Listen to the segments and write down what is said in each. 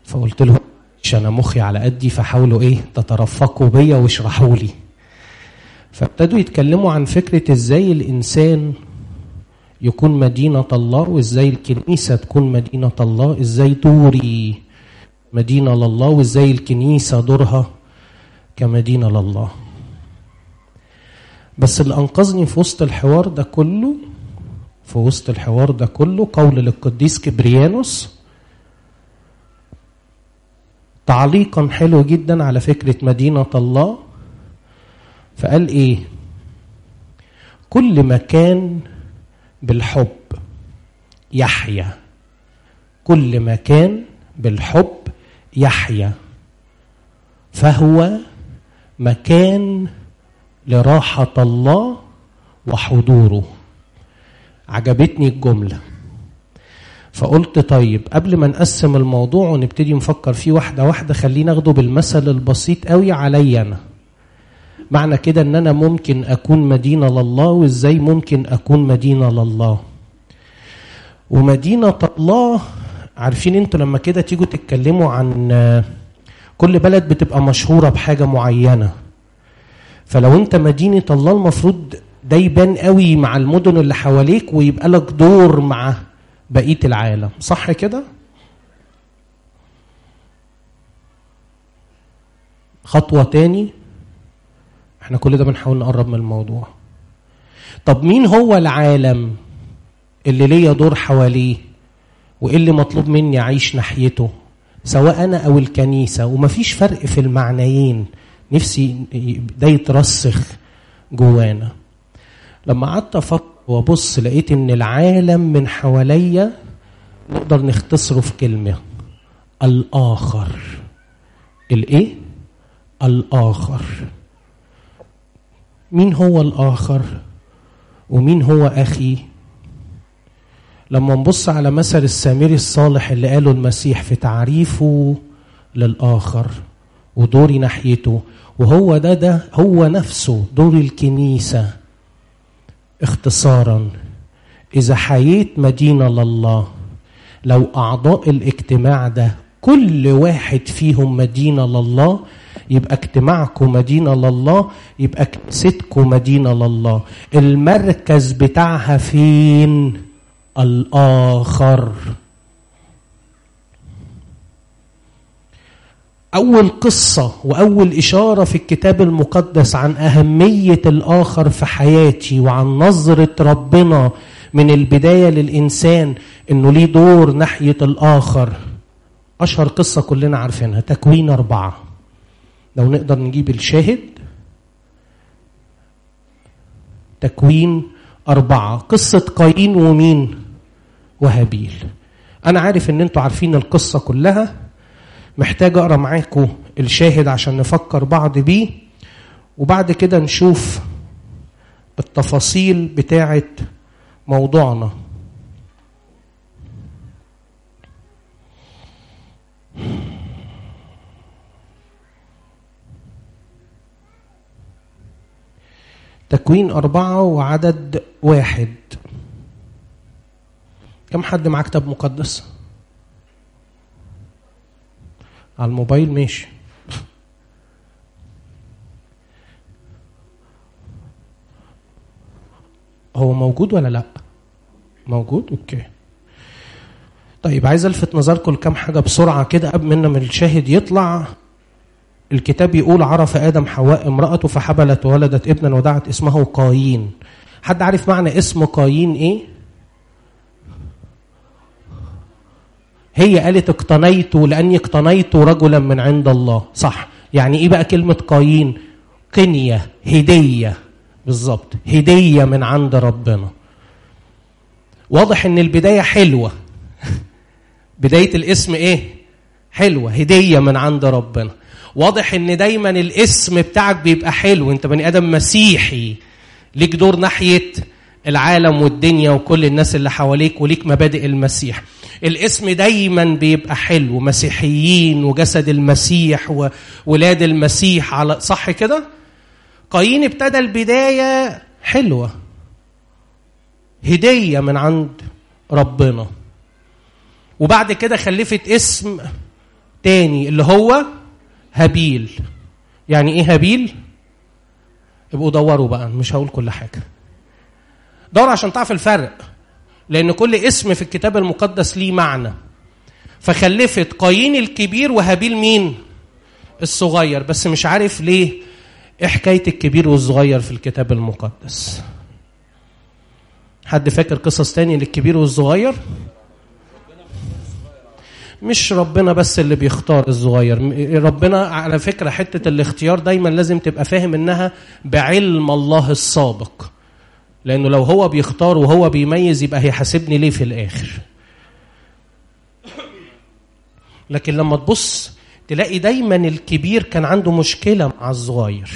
فقلت له مش انا مخي على قدي فحاولوا ايه تترفقوا بيا واشرحوا لي فابتدوا يتكلموا عن فكره ازاي الانسان يكون مدينه الله وازاي الكنيسه تكون مدينه الله ازاي دوري مدينه لله وازاي الكنيسه دورها كمدينه لله بس اللي انقذني في وسط الحوار ده كله في وسط الحوار ده كله قول للقديس كبريانوس تعليقا حلو جدا على فكرة مدينة الله فقال ايه كل مكان بالحب يحيا كل مكان بالحب يحيا فهو مكان لراحة الله وحضوره عجبتني الجملة فقلت طيب قبل ما نقسم الموضوع ونبتدي نفكر فيه واحدة واحدة خلينا ناخده بالمثل البسيط قوي عليا أنا معنى كده ان انا ممكن اكون مدينة لله وازاي ممكن اكون مدينة لله ومدينة الله عارفين انتوا لما كده تيجوا تتكلموا عن كل بلد بتبقى مشهورة بحاجة معينة فلو انت مدينة الله المفروض ده يبان قوي مع المدن اللي حواليك ويبقى لك دور مع بقية العالم صح كده؟ خطوة تاني احنا كل ده بنحاول نقرب من الموضوع طب مين هو العالم اللي ليا دور حواليه وايه اللي مطلوب مني اعيش ناحيته سواء انا او الكنيسه ومفيش فرق في المعنيين نفسي ده يترسخ جوانا لما قعدت افكر وابص لقيت ان العالم من حواليا نقدر نختصره في كلمه الاخر الايه الاخر مين هو الاخر ومين هو اخي لما نبص على مثل السامري الصالح اللي قاله المسيح في تعريفه للاخر ودوري ناحيته وهو ده ده هو نفسه دور الكنيسه اختصارا اذا حييت مدينه لله لو اعضاء الاجتماع ده كل واحد فيهم مدينه لله يبقى اجتماعكم مدينه لله يبقى كنيستكم مدينه لله المركز بتاعها فين الاخر اول قصه واول اشاره في الكتاب المقدس عن اهميه الاخر في حياتي وعن نظره ربنا من البدايه للانسان انه ليه دور ناحيه الاخر اشهر قصه كلنا عارفينها تكوين اربعه لو نقدر نجيب الشاهد تكوين أربعة قصة قايين ومين وهابيل أنا عارف إن أنتوا عارفين القصة كلها محتاج أقرأ معاكم الشاهد عشان نفكر بعض بيه وبعد كده نشوف التفاصيل بتاعة موضوعنا تكوين أربعة وعدد واحد كم حد معاه كتاب مقدس؟ على الموبايل ماشي هو موجود ولا لا؟ موجود؟ اوكي طيب عايز الفت نظركم لكم حاجه بسرعه كده قبل منا من الشاهد يطلع الكتاب يقول عرف ادم حواء امراته فحبلت وولدت ابنا ودعت اسمه قايين حد عارف معنى اسم قايين ايه هي قالت اقتنيت لاني اقتنيت رجلا من عند الله صح يعني ايه بقى كلمه قايين قنيه هديه بالظبط هديه من عند ربنا واضح ان البدايه حلوه بدايه الاسم ايه حلوه هديه من عند ربنا واضح ان دايما الاسم بتاعك بيبقى حلو انت بني ادم مسيحي ليك دور ناحيه العالم والدنيا وكل الناس اللي حواليك وليك مبادئ المسيح الاسم دايما بيبقى حلو مسيحيين وجسد المسيح وولاد المسيح على صح كده قايين ابتدى البدايه حلوه هديه من عند ربنا وبعد كده خلفت اسم التاني اللي هو هابيل يعني ايه هابيل ابقوا دوروا بقى مش هقول كل حاجه دور عشان تعرف الفرق لان كل اسم في الكتاب المقدس ليه معنى فخلفت قايين الكبير وهابيل مين الصغير بس مش عارف ليه ايه حكايه الكبير والصغير في الكتاب المقدس حد فاكر قصص تاني للكبير والصغير مش ربنا بس اللي بيختار الصغير ربنا على فكرة حتة الاختيار دايما لازم تبقى فاهم انها بعلم الله السابق لانه لو هو بيختار وهو بيميز يبقى هيحاسبني ليه في الاخر لكن لما تبص تلاقي دايما الكبير كان عنده مشكلة مع الصغير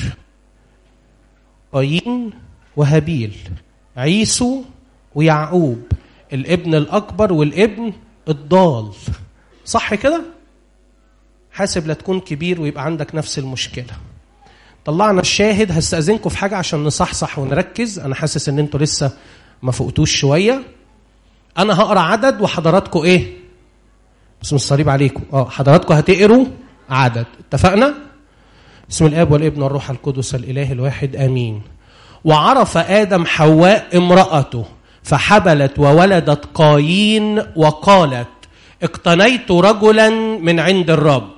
قايين وهابيل عيسو ويعقوب الابن الأكبر والابن الضال صح كده؟ حاسب لا تكون كبير ويبقى عندك نفس المشكلة طلعنا الشاهد هستأذنكم في حاجة عشان نصحصح ونركز أنا حاسس إن أنتوا لسه ما فوقتوش شوية أنا هقرأ عدد وحضراتكم إيه؟ بسم الصليب عليكم اه حضراتكم هتقروا عدد اتفقنا بسم الاب والابن والروح القدس الاله الواحد امين وعرف ادم حواء امراته فحبلت وولدت قايين وقالت اقتنيت رجلا من عند الرب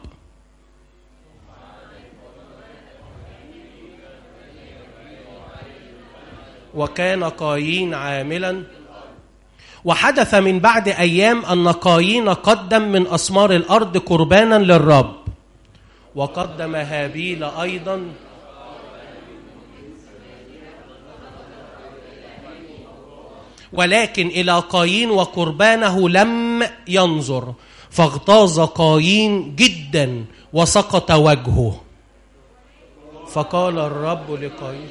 وكان قايين عاملا وحدث من بعد ايام ان قايين قدم من اسمار الارض قربانا للرب وقدم هابيل ايضا ولكن الى قايين وقربانه لم ينظر فاغتاظ قايين جدا وسقط وجهه فقال الرب لقايين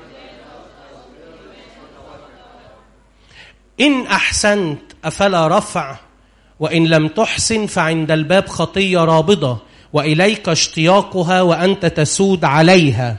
إن أحسنت أفلا رفع وإن لم تحسن فعند الباب خطية رابضة وإليك اشتياقها وأنت تسود عليها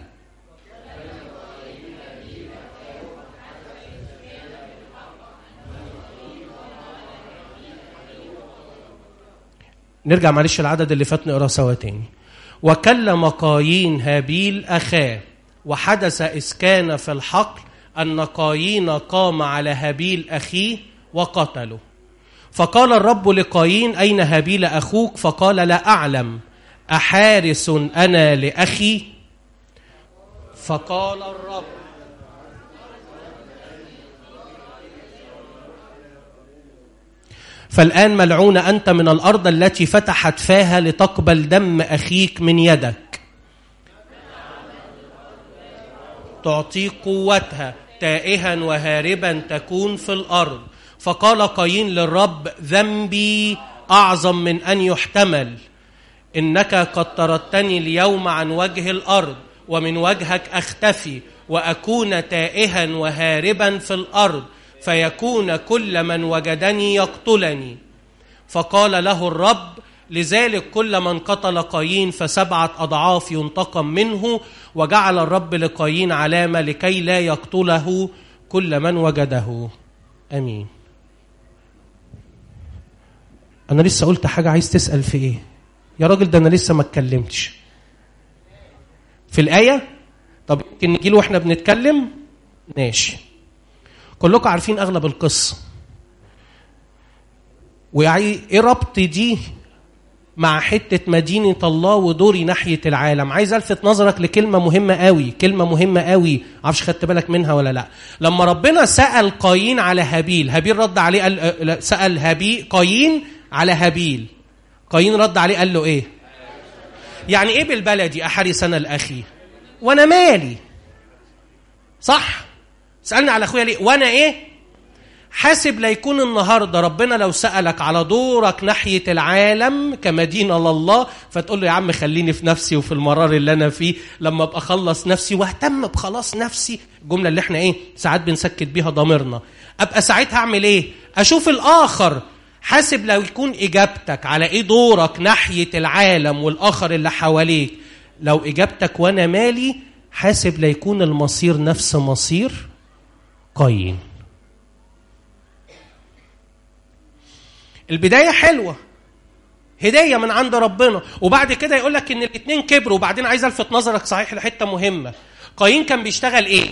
نرجع معلش العدد اللي فات نقرا سوا تاني وكلم قايين هابيل أخاه وحدث إذ كان في الحقل أن قايين قام على هابيل أخيه وقتله فقال الرب لقايين أين هابيل أخوك فقال لا أعلم أحارس أنا لأخي فقال الرب فالآن ملعون أنت من الأرض التي فتحت فاها لتقبل دم أخيك من يدك تعطيك قوتها تائها وهاربا تكون في الارض فقال قايين للرب ذنبي اعظم من ان يحتمل انك قد طردتني اليوم عن وجه الارض ومن وجهك اختفي واكون تائها وهاربا في الارض فيكون كل من وجدني يقتلني فقال له الرب لذلك كل من قتل قايين فسبعة أضعاف ينتقم منه وجعل الرب لقايين علامة لكي لا يقتله كل من وجده أمين أنا لسه قلت حاجة عايز تسأل في إيه يا راجل ده أنا لسه ما اتكلمتش في الآية طب يمكن نجي له واحنا بنتكلم ماشي كلكم عارفين أغلب القصة ويعني إيه ربط دي مع حتة مدينة الله ودوري ناحية العالم عايز ألفت نظرك لكلمة مهمة قوي كلمة مهمة قوي عارفش خدت بالك منها ولا لا لما ربنا سأل قايين على هابيل هابيل رد عليه قال سأل هابيل قايين على هابيل قايين رد عليه قال له ايه يعني ايه بالبلدي احرس انا الاخي وانا مالي صح سألني على اخويا ليه وانا ايه حاسب لا يكون النهارده ربنا لو سالك على دورك ناحيه العالم كمدينه لله فتقول له يا عم خليني في نفسي وفي المرار اللي انا فيه لما ابقى اخلص نفسي واهتم بخلاص نفسي الجمله اللي احنا ايه ساعات بنسكت بيها ضميرنا ابقى ساعتها اعمل ايه اشوف الاخر حاسب لو يكون اجابتك على ايه دورك ناحيه العالم والاخر اللي حواليك لو اجابتك وانا مالي حاسب لا يكون المصير نفس مصير قايين البداية حلوة هديه من عند ربنا وبعد كده يقول لك ان الاثنين كبروا وبعدين عايز الفت نظرك صحيح لحته مهمه قايين كان بيشتغل ايه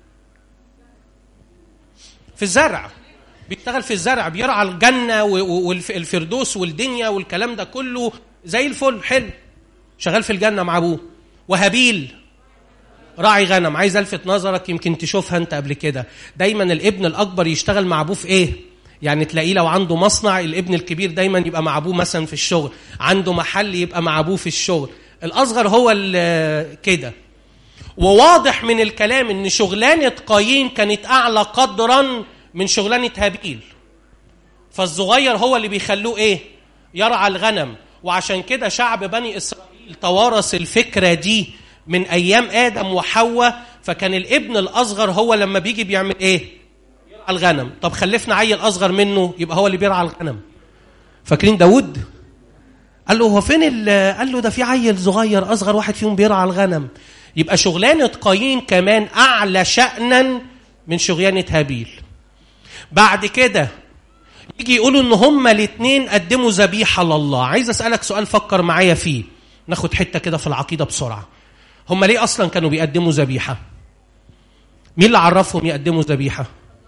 في الزرع بيشتغل في الزرع بيرعى الجنه والفردوس والدنيا والكلام ده كله زي الفل حلو شغال في الجنه مع ابوه وهابيل راعي غنم عايز الفت نظرك يمكن تشوفها انت قبل كده دايما الابن الاكبر يشتغل مع ابوه في ايه يعني تلاقيه لو عنده مصنع الابن الكبير دايما يبقى مع ابوه مثلا في الشغل عنده محل يبقى مع ابوه في الشغل الاصغر هو كده وواضح من الكلام ان شغلانه قايين كانت اعلى قدرا من شغلانه هابيل فالصغير هو اللي بيخلوه ايه يرعى الغنم وعشان كده شعب بني اسرائيل توارث الفكره دي من ايام ادم وحواء فكان الابن الاصغر هو لما بيجي بيعمل ايه يرعى الغنم طب خلفنا عيل اصغر منه يبقى هو اللي بيرعى الغنم فاكرين داود قال له هو فين قال له ده في عيل صغير اصغر واحد فيهم بيرعى الغنم يبقى شغلانه قايين كمان اعلى شانا من شغلانه هابيل بعد كده يجي يقولوا ان هما الاثنين قدموا ذبيحه لله عايز اسالك سؤال فكر معايا فيه ناخد حته كده في العقيده بسرعه هما ليه اصلا كانوا بيقدموا ذبيحه مين اللي عرفهم يقدموا ذبيحه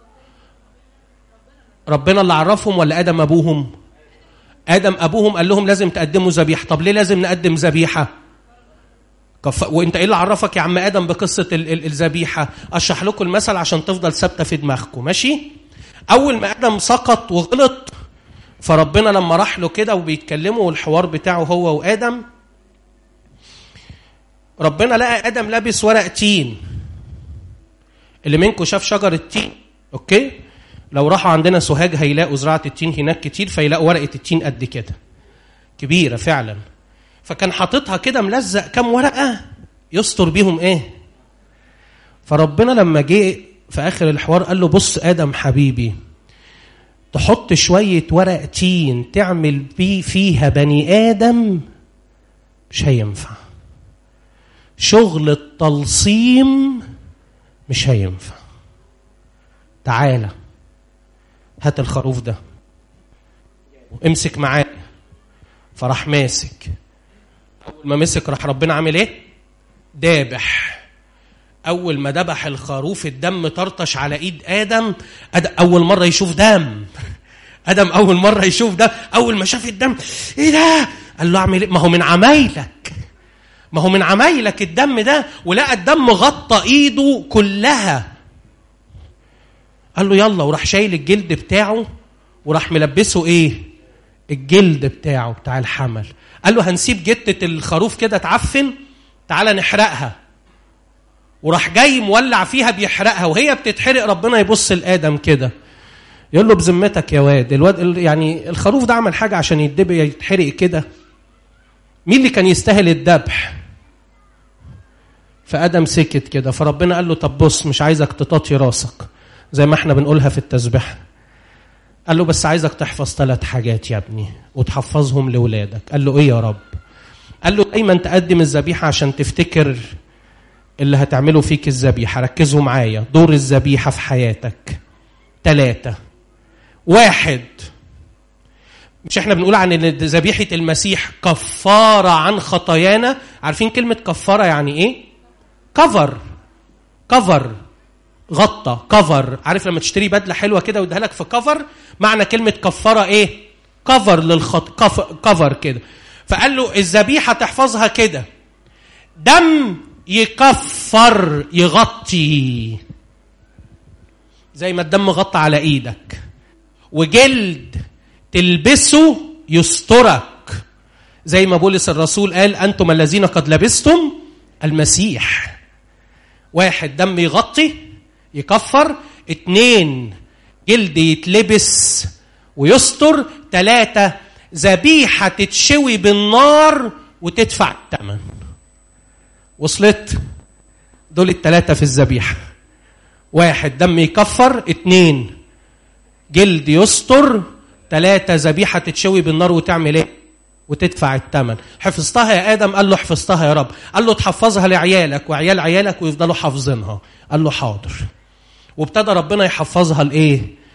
ربنا اللي عرفهم ولا ادم ابوهم ادم ابوهم قال لهم لازم تقدموا ذبيحه طب ليه لازم نقدم ذبيحه كف... وانت ايه اللي عرفك يا عم ادم بقصه الذبيحه اشرح لكم المثل عشان تفضل ثابته في دماغكم ماشي اول ما ادم سقط وغلط فربنا لما راح له كده وبيتكلموا والحوار بتاعه هو وادم ربنا لقى ادم لابس ورق تين اللي منكم شاف شجره تين اوكي لو راحوا عندنا سوهاج هيلاقوا زراعه التين هناك كتير فيلاقوا ورقه التين قد كده كبيره فعلا فكان حاططها كده ملزق كام ورقه يستر بيهم ايه فربنا لما جه في اخر الحوار قال له بص ادم حبيبي تحط شويه ورق تين تعمل بيه فيها بني ادم مش هينفع شغل التلصيم مش هينفع تعالى هات الخروف ده امسك معاه فراح ماسك اول ما مسك راح ربنا عامل ايه دابح اول ما دبح الخروف الدم طرطش على ايد ادم أد... اول مره يشوف دم ادم اول مره يشوف دم اول ما شاف الدم ايه ده قال له اعمل ايه ما هو من عمايلك ما هو من عمايلك الدم ده ولقى الدم غطى ايده كلها قال له يلا وراح شايل الجلد بتاعه وراح ملبسه ايه الجلد بتاعه بتاع الحمل قال له هنسيب جتة الخروف كده تعفن تعالى نحرقها وراح جاي مولع فيها بيحرقها وهي بتتحرق ربنا يبص لادم كده يقول له بذمتك يا واد الواد يعني الخروف ده عمل حاجه عشان يدب يتحرق كده مين اللي كان يستاهل الذبح فادم سكت كده فربنا قال له طب بص مش عايزك تطاطي راسك زي ما احنا بنقولها في التسبيح قال له بس عايزك تحفظ ثلاث حاجات يا ابني وتحفظهم لاولادك قال له ايه يا رب قال له دايما تقدم الذبيحه عشان تفتكر اللي هتعمله فيك الذبيحه ركزوا معايا دور الذبيحه في حياتك ثلاثه واحد مش احنا بنقول عن ان ذبيحه المسيح كفاره عن خطايانا عارفين كلمه كفاره يعني ايه كفر كفر غطى كفر عارف لما تشتري بدله حلوه كده ويديها لك في كفر معنى كلمه كفاره ايه كفر للخط كفر كده فقال له الذبيحه تحفظها كده دم يكفر يغطي زي ما الدم غطى على ايدك وجلد تلبسه يسترك زي ما بولس الرسول قال انتم الذين قد لبستم المسيح واحد دم يغطي يكفر اتنين جلد يتلبس ويستر تلاتة ذبيحة تتشوي بالنار وتدفع الثمن وصلت دول التلاتة في الذبيحة واحد دم يكفر اتنين جلد يستر تلاتة ذبيحة تتشوي بالنار وتعمل ايه وتدفع الثمن حفظتها يا ادم قال له حفظتها يا رب قال له تحفظها لعيالك وعيال عيالك ويفضلوا حافظينها قال له حاضر وابتدى ربنا يحفظها لايه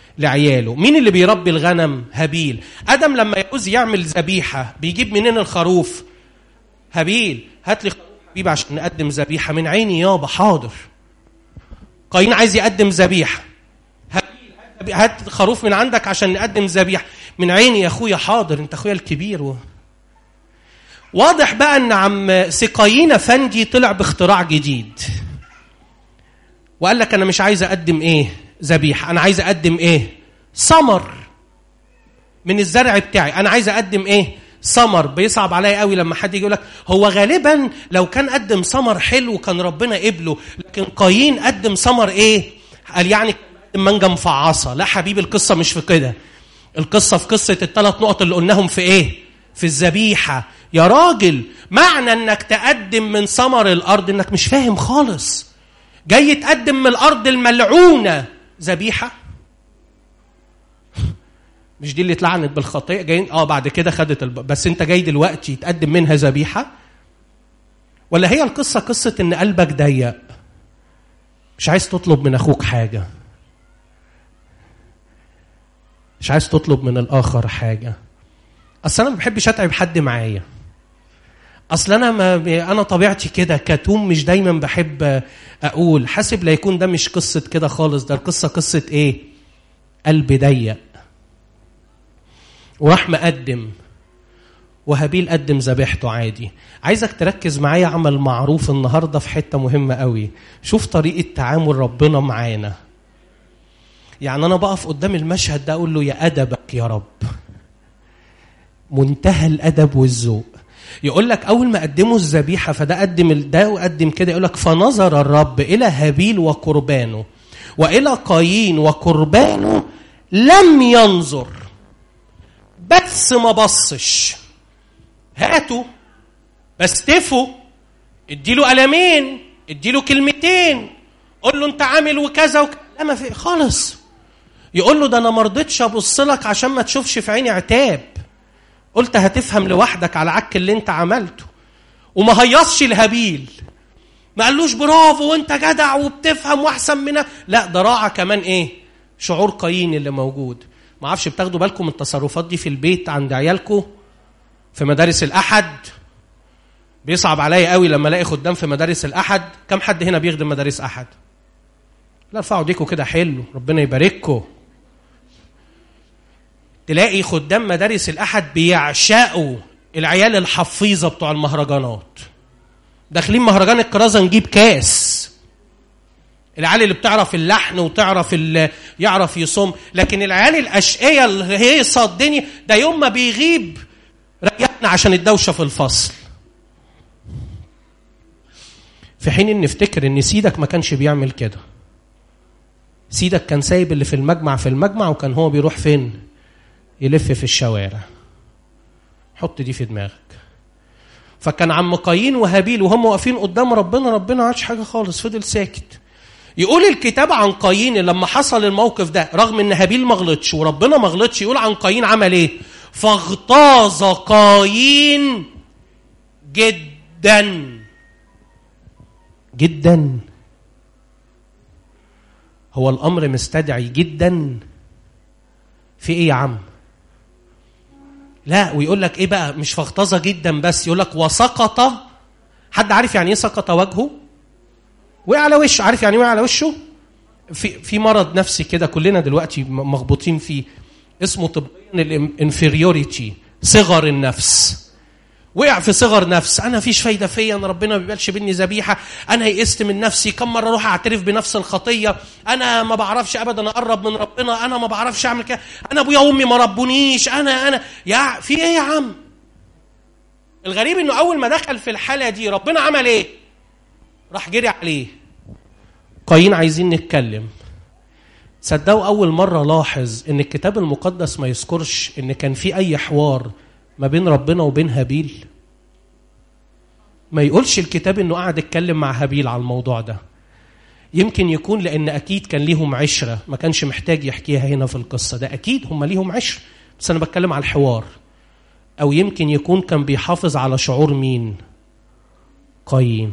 لعياله مين اللي بيربي الغنم هابيل ادم لما يعوز يعمل ذبيحه بيجيب منين الخروف هابيل هات لي حبيبي عشان نقدم ذبيحه من عيني يابا حاضر قايين عايز يقدم ذبيحه هابيل هات خروف من عندك عشان نقدم ذبيحه من عيني يا اخويا حاضر انت اخويا الكبير و... واضح بقى ان عم سقايين فندي طلع باختراع جديد وقال لك انا مش عايز اقدم ايه ذبيحه انا عايز اقدم ايه ثمر من الزرع بتاعي انا عايز اقدم ايه ثمر بيصعب عليا قوي لما حد يجي يقول لك هو غالبا لو كان قدم ثمر حلو كان ربنا قبله لكن قايين قدم ثمر ايه قال يعني مانجا مفعصه لا حبيبي القصه مش في كده القصه في قصه الثلاث نقط اللي قلناهم في ايه في الذبيحه يا راجل معنى انك تقدم من ثمر الارض انك مش فاهم خالص جاي تقدم من الارض الملعونه ذبيحه مش دي اللي اتلعنت بالخطيه جايين اه بعد كده خدت الب... بس انت جاي دلوقتي تقدم منها ذبيحه ولا هي القصه قصه ان قلبك ضيق مش عايز تطلب من اخوك حاجه مش عايز تطلب من الاخر حاجه اصل انا ما بحبش اتعب حد معايا اصل انا ما انا طبيعتي كده كتوم مش دايما بحب اقول حاسب لا يكون ده مش قصه كده خالص ده القصه قصه ايه قلب ضيق وراح مقدم وهابيل قدم ذبيحته عادي عايزك تركز معايا عمل معروف النهارده في حته مهمه قوي شوف طريقه تعامل ربنا معانا يعني انا بقف قدام المشهد ده اقول له يا ادبك يا رب منتهى الادب والذوق يقول لك اول ما قدموا الذبيحه فده قدم ده وقدم كده يقول لك فنظر الرب الى هابيل وقربانه والى قايين وقربانه لم ينظر بس ما بصش هاتوا بستفوا اديله قلمين اديله كلمتين قول له انت عامل وكذا وكذا لا ما في خالص يقول له ده انا ما رضيتش ابص لك عشان ما تشوفش في عيني عتاب قلت هتفهم لوحدك على عك اللي انت عملته وما هيصش الهابيل ما قالوش برافو وانت جدع وبتفهم واحسن من لا ده راعى كمان ايه شعور قايين اللي موجود ما اعرفش بتاخدوا بالكم من التصرفات دي في البيت عند عيالكم في مدارس الاحد بيصعب عليا قوي لما الاقي خدام في مدارس الاحد كم حد هنا بيخدم مدارس احد لا ارفعوا ايديكم كده حلو ربنا يبارككم تلاقي خدام مدارس الاحد بيعشقوا العيال الحفيظه بتوع المهرجانات داخلين مهرجان الكرازه نجيب كاس العيال اللي بتعرف اللحن وتعرف يعرف يصم لكن العيال الاشقيه اللي هي الدنيا ده يوم ما بيغيب ريحنا عشان الدوشه في الفصل في حين ان نفتكر ان سيدك ما كانش بيعمل كده سيدك كان سايب اللي في المجمع في المجمع وكان هو بيروح فين يلف في الشوارع حط دي في دماغك فكان عم قايين وهابيل وهم واقفين قدام ربنا ربنا عادش حاجه خالص فضل ساكت يقول الكتاب عن قايين لما حصل الموقف ده رغم ان هابيل ما غلطش وربنا ما غلطش يقول عن قايين عمل ايه فاغتاظ قايين جدا جدا هو الامر مستدعي جدا في ايه يا عم لا ويقول لك ايه بقى مش فاغتاظ جدا بس يقول لك وسقط حد عارف يعني ايه سقط وجهه وقع على وشه عارف يعني وقع على وشه في في مرض نفسي كده كلنا دلوقتي مخبوطين فيه اسمه طبيا الانفيريوريتي صغر النفس وقع في صغر نفس انا فيش فايده فيا انا ربنا ما بيقبلش مني ذبيحه انا يئست من نفسي كم مره اروح اعترف بنفس الخطيه انا ما بعرفش ابدا اقرب من ربنا انا ما بعرفش اعمل كده انا ابويا وامي ما ربونيش انا انا يا في ايه يا عم الغريب انه اول ما دخل في الحاله دي ربنا عمل ايه راح جري عليه قايين عايزين نتكلم صدقوا اول مره لاحظ ان الكتاب المقدس ما يذكرش ان كان في اي حوار ما بين ربنا وبين هابيل ما يقولش الكتاب انه قاعد يتكلم مع هابيل على الموضوع ده يمكن يكون لان اكيد كان ليهم عشره ما كانش محتاج يحكيها هنا في القصه ده اكيد هم ليهم عشره بس انا بتكلم على الحوار او يمكن يكون كان بيحافظ على شعور مين قايين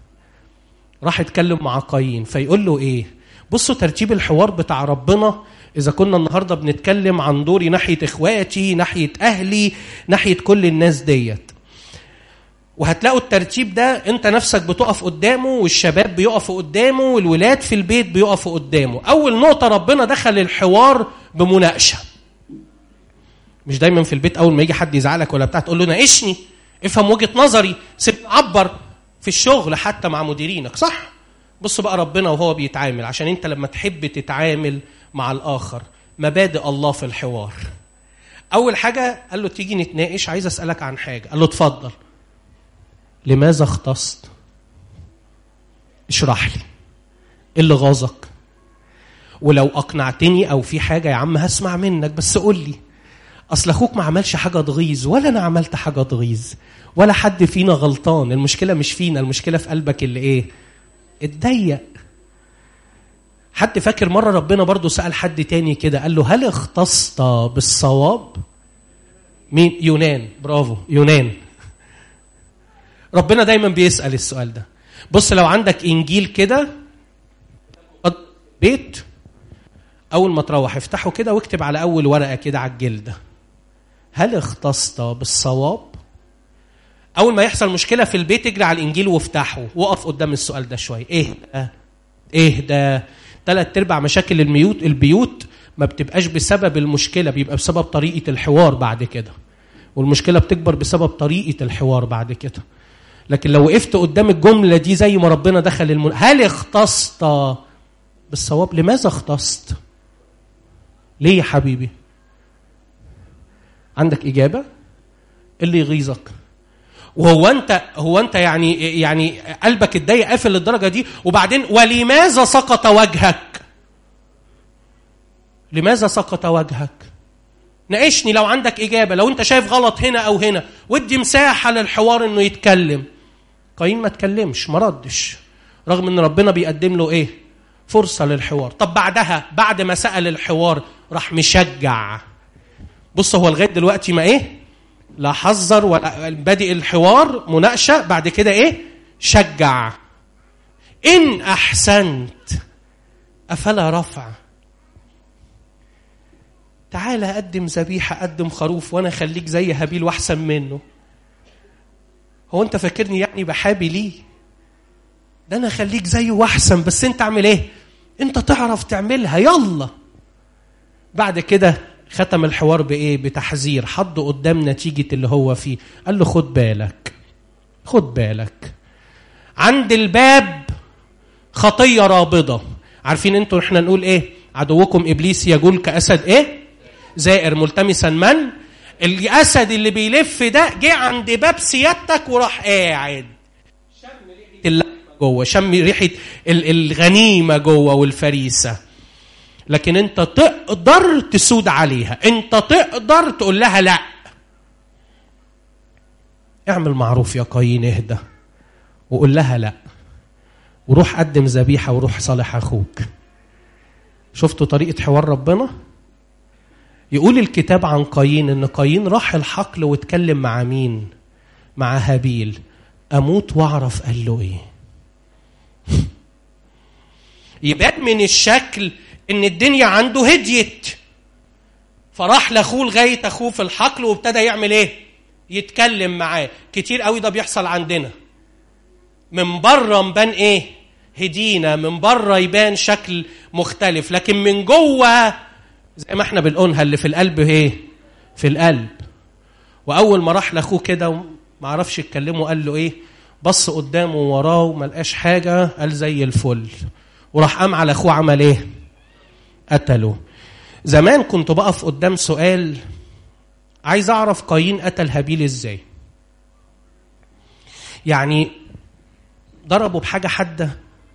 راح يتكلم مع قايين فيقول له ايه بصوا ترتيب الحوار بتاع ربنا اذا كنا النهارده بنتكلم عن دوري ناحيه اخواتي ناحيه اهلي ناحيه كل الناس ديت وهتلاقوا الترتيب ده انت نفسك بتقف قدامه والشباب بيقفوا قدامه والولاد في البيت بيقفوا قدامه اول نقطه ربنا دخل الحوار بمناقشه مش دايما في البيت اول ما يجي حد يزعلك ولا بتاع تقول له ناقشني افهم وجهه نظري سيبني اعبر في الشغل حتى مع مديرينك صح بص بقى ربنا وهو بيتعامل عشان انت لما تحب تتعامل مع الاخر مبادئ الله في الحوار اول حاجه قال له تيجي نتناقش عايز اسالك عن حاجه قال له اتفضل لماذا اختصت اشرح لي ايه اللي غاظك ولو اقنعتني او في حاجه يا عم هسمع منك بس قول لي اصل اخوك ما عملش حاجه تغيظ ولا انا عملت حاجه تغيظ ولا حد فينا غلطان المشكله مش فينا المشكله في قلبك اللي ايه اتضيق حد فاكر مره ربنا برضو سال حد تاني كده قال له هل اختصت بالصواب مين يونان برافو يونان ربنا دايما بيسال السؤال ده بص لو عندك انجيل كده بيت اول ما تروح افتحه كده واكتب على اول ورقه كده على الجلده هل اختصت بالصواب اول ما يحصل مشكله في البيت اجري على الانجيل وافتحه وقف قدام السؤال ده شويه ايه ده ايه ده ثلاث ارباع مشاكل الميوت البيوت ما بتبقاش بسبب المشكله بيبقى بسبب طريقه الحوار بعد كده والمشكله بتكبر بسبب طريقه الحوار بعد كده لكن لو وقفت قدام الجمله دي زي ما ربنا دخل المن... هل اختصت بالصواب لماذا اختصت ليه يا حبيبي عندك اجابه اللي يغيظك وهو انت هو انت يعني يعني قلبك اتضايق قافل للدرجه دي وبعدين ولماذا سقط وجهك لماذا سقط وجهك ناقشني لو عندك اجابه لو انت شايف غلط هنا او هنا ودي مساحه للحوار انه يتكلم قايين ما اتكلمش ما ردش رغم ان ربنا بيقدم له ايه فرصه للحوار طب بعدها بعد ما سال الحوار راح مشجع بص هو لغايه دلوقتي ما ايه لا حذر ولا بادئ الحوار مناقشه بعد كده ايه شجع ان احسنت افلا رفع تعالى اقدم ذبيحه اقدم خروف وانا اخليك زي هابيل واحسن منه هو انت فاكرني يعني بحابي ليه ده انا اخليك زيه واحسن بس انت اعمل ايه انت تعرف تعملها يلا بعد كده ختم الحوار بايه بتحذير حط قدام نتيجه اللي هو فيه قال له خد بالك خد بالك عند الباب خطيه رابضه عارفين انتوا احنا نقول ايه عدوكم ابليس يجول كاسد ايه زائر ملتمسا من الاسد اللي بيلف ده جه عند باب سيادتك وراح قاعد شم ريحه اللحمه جوه شم ريحه الغنيمه جوه والفريسه لكن انت تقدر تسود عليها انت تقدر تقول لها لا اعمل معروف يا قايين اهدى وقول لها لا وروح قدم ذبيحه وروح صالح اخوك شفتوا طريقه حوار ربنا يقول الكتاب عن قايين ان قايين راح الحقل واتكلم مع مين مع هابيل اموت واعرف قال له ايه يبان من الشكل ان الدنيا عنده هديت فراح لاخوه لغايه اخوه في الحقل وابتدى يعمل ايه يتكلم معاه كتير قوي ده بيحصل عندنا من بره مبان ايه هدينا من بره يبان شكل مختلف لكن من جوه زي ما احنا بنقولها اللي في القلب ايه في القلب واول ما راح لاخوه كده ما عرفش يتكلمه قال له ايه بص قدامه ووراه وما لقاش حاجه قال زي الفل وراح قام على اخوه عمل ايه قتله زمان كنت بقف قدام سؤال عايز اعرف قايين قتل هابيل ازاي يعني ضربه بحاجه حاده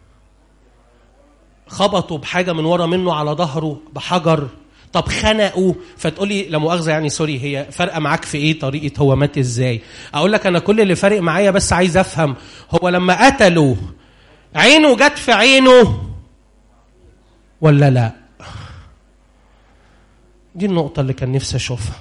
خبطوا بحاجه من ورا منه على ظهره بحجر طب خنقوا فتقولي لا مؤاخذه يعني سوري هي فارقه معاك في ايه طريقه هو مات ازاي اقول لك انا كل اللي فارق معايا بس عايز افهم هو لما قتلوا عينه جت في عينه ولا لا دي النقطة اللي كان نفسي أشوفها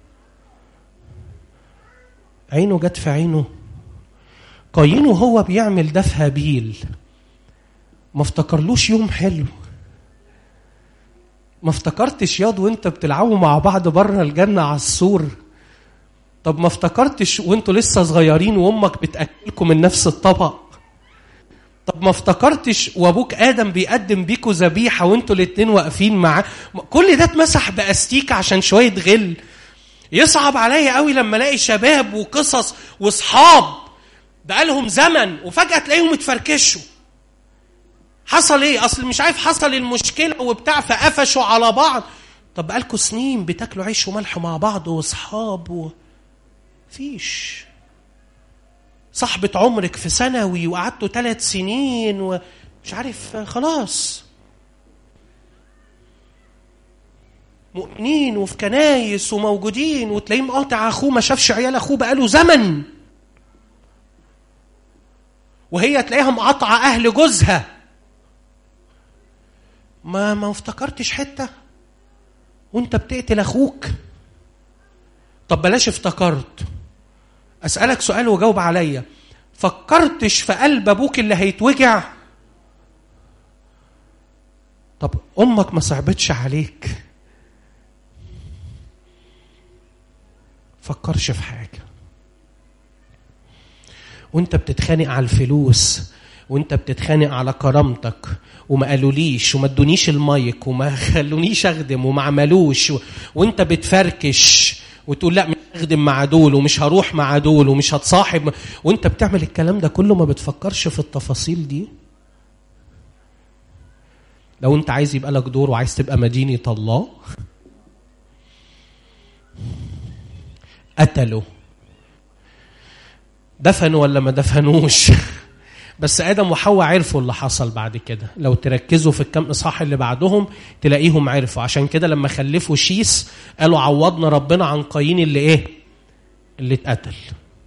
عينه جت في عينه قايين وهو بيعمل ده في هابيل ما افتكرلوش يوم حلو ما افتكرتش ياض وانت بتلعبوا مع بعض بره الجنه على السور طب ما افتكرتش وانتوا لسه صغيرين وامك بتاكلكم من نفس الطبق طب ما افتكرتش وابوك ادم بيقدم بيكوا ذبيحه وانتوا الاتنين واقفين معاه كل ده اتمسح باستيكه عشان شويه غل يصعب عليا قوي لما الاقي شباب وقصص واصحاب بقالهم زمن وفجاه تلاقيهم اتفركشوا حصل ايه اصل مش عارف حصل المشكله وبتاع فقفشوا على بعض طب بقالكوا سنين بتاكلوا عيش وملح مع بعض واصحاب و... فيش صاحبة عمرك في ثانوي وقعدتوا ثلاث سنين ومش عارف خلاص مؤمنين وفي كنايس وموجودين وتلاقيه مقاطع اخوه ما شافش عيال اخوه بقاله زمن وهي تلاقيها مقاطعه اهل جوزها ما ما افتكرتش حته وانت بتقتل اخوك طب بلاش افتكرت اسالك سؤال وجاوب عليا فكرتش في قلب ابوك اللي هيتوجع طب امك ما صعبتش عليك فكرش في حاجه وانت بتتخانق على الفلوس وانت بتتخانق على كرامتك وما قالوليش وما ادونيش المايك وما خلونيش اخدم وما عملوش و... وانت بتفركش وتقول لا مش هخدم مع دول ومش هروح مع دول ومش هتصاحب وانت بتعمل الكلام ده كله ما بتفكرش في التفاصيل دي لو انت عايز يبقى لك دور وعايز تبقى مدينة الله قتلوا دفنوا ولا ما دفنوش بس ادم وحواء عرفوا اللي حصل بعد كده لو تركزوا في الكام اصحاح اللي بعدهم تلاقيهم عرفوا عشان كده لما خلفوا شيس قالوا عوضنا ربنا عن قايين اللي ايه اللي اتقتل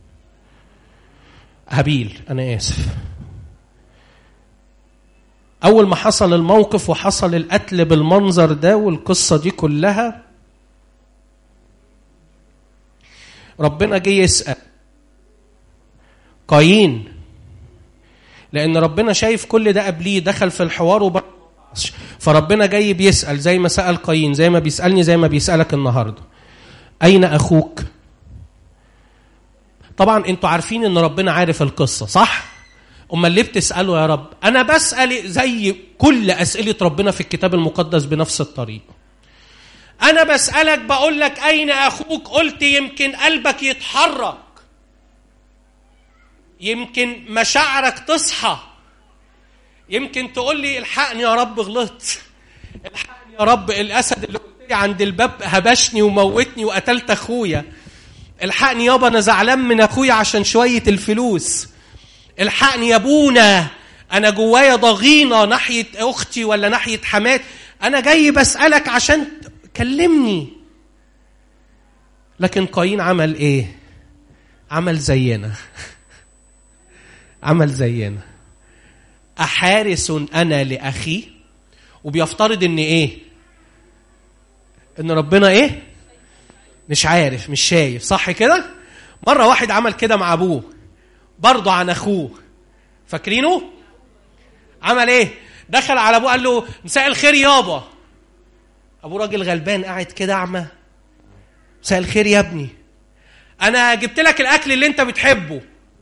هابيل انا اسف اول ما حصل الموقف وحصل القتل بالمنظر ده والقصه دي كلها ربنا جه يسال قايين لان ربنا شايف كل ده قبليه دخل في الحوار وب... فربنا جاي بيسال زي ما سال قايين زي ما بيسالني زي ما بيسالك النهارده اين اخوك طبعا انتوا عارفين ان ربنا عارف القصه صح امال ليه بتسالوا يا رب انا بسال زي كل اسئله ربنا في الكتاب المقدس بنفس الطريقه انا بسالك بقول لك اين اخوك قلت يمكن قلبك يتحرك يمكن مشاعرك تصحى يمكن تقول لي الحقني يا رب غلطت الحقني يا رب الاسد اللي قلت لي عند الباب هبشني وموتني وقتلت اخويا الحقني يابا انا زعلان من اخويا عشان شويه الفلوس الحقني يا ابونا انا جوايا ضغينه ناحيه اختي ولا ناحيه حمات انا جاي بسالك عشان كلمني لكن قايين عمل ايه عمل زينا عمل زينا أحارس أنا لأخي وبيفترض إن إيه؟ إن ربنا إيه؟ مش عارف مش شايف صح كده؟ مرة واحد عمل كده مع أبوه برضه عن أخوه فاكرينه؟ عمل إيه؟ دخل على أبوه قال له مساء الخير يابا أبوه راجل غلبان قاعد كده أعمى مساء الخير يا ابني أنا جبت لك الأكل اللي أنت بتحبه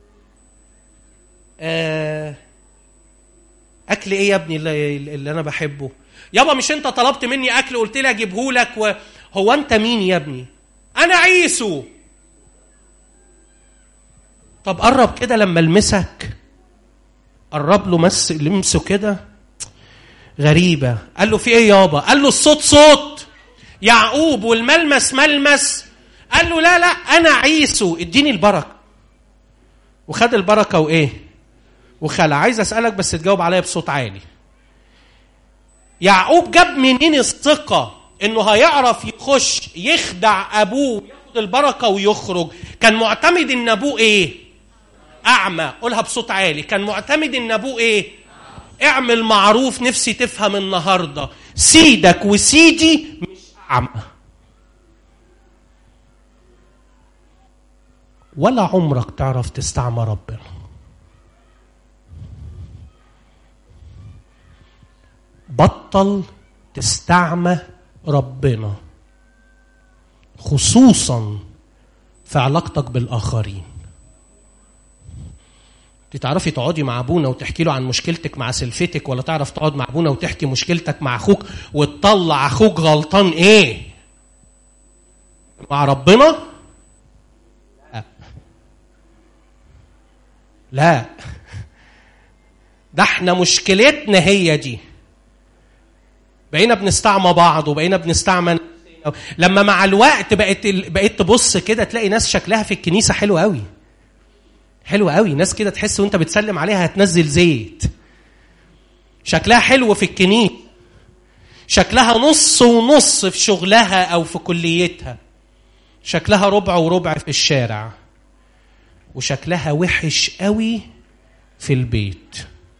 آه اكل ايه يا ابني اللي, اللي انا بحبه يابا مش انت طلبت مني اكل قلت لي اجيبه لك و... هو انت مين يا ابني انا عيسو طب قرب كده لما المسك قرب له مس لمسه كده غريبة قال له في ايه يابا قال له الصوت صوت يعقوب والملمس ملمس قال له لا لا انا عيسو اديني البركة وخد البركة وايه وخلع عايز اسالك بس تجاوب عليا بصوت عالي يعقوب جاب منين الثقه انه هيعرف يخش يخدع ابوه وياخد البركه ويخرج كان معتمد ان ابوه ايه اعمى قولها بصوت عالي كان معتمد ان ابوه ايه اعمل معروف نفسي تفهم النهارده سيدك وسيدي مش اعمى ولا عمرك تعرف تستعمى ربنا بطل تستعمى ربنا خصوصا في علاقتك بالاخرين انت تعرفي تقعدي مع ابونا وتحكي له عن مشكلتك مع سلفتك ولا تعرف تقعد مع ابونا وتحكي مشكلتك مع اخوك وتطلع اخوك غلطان ايه مع ربنا لا لا ده احنا مشكلتنا هي دي بقينا بنستعمى بعض وبقينا بنستعمل لما مع الوقت بقت بقيت تبص كده تلاقي ناس شكلها في الكنيسه حلو قوي حلو قوي ناس كده تحس وانت بتسلم عليها هتنزل زيت شكلها حلو في الكنيسه شكلها نص ونص في شغلها او في كليتها شكلها ربع وربع في الشارع وشكلها وحش قوي في البيت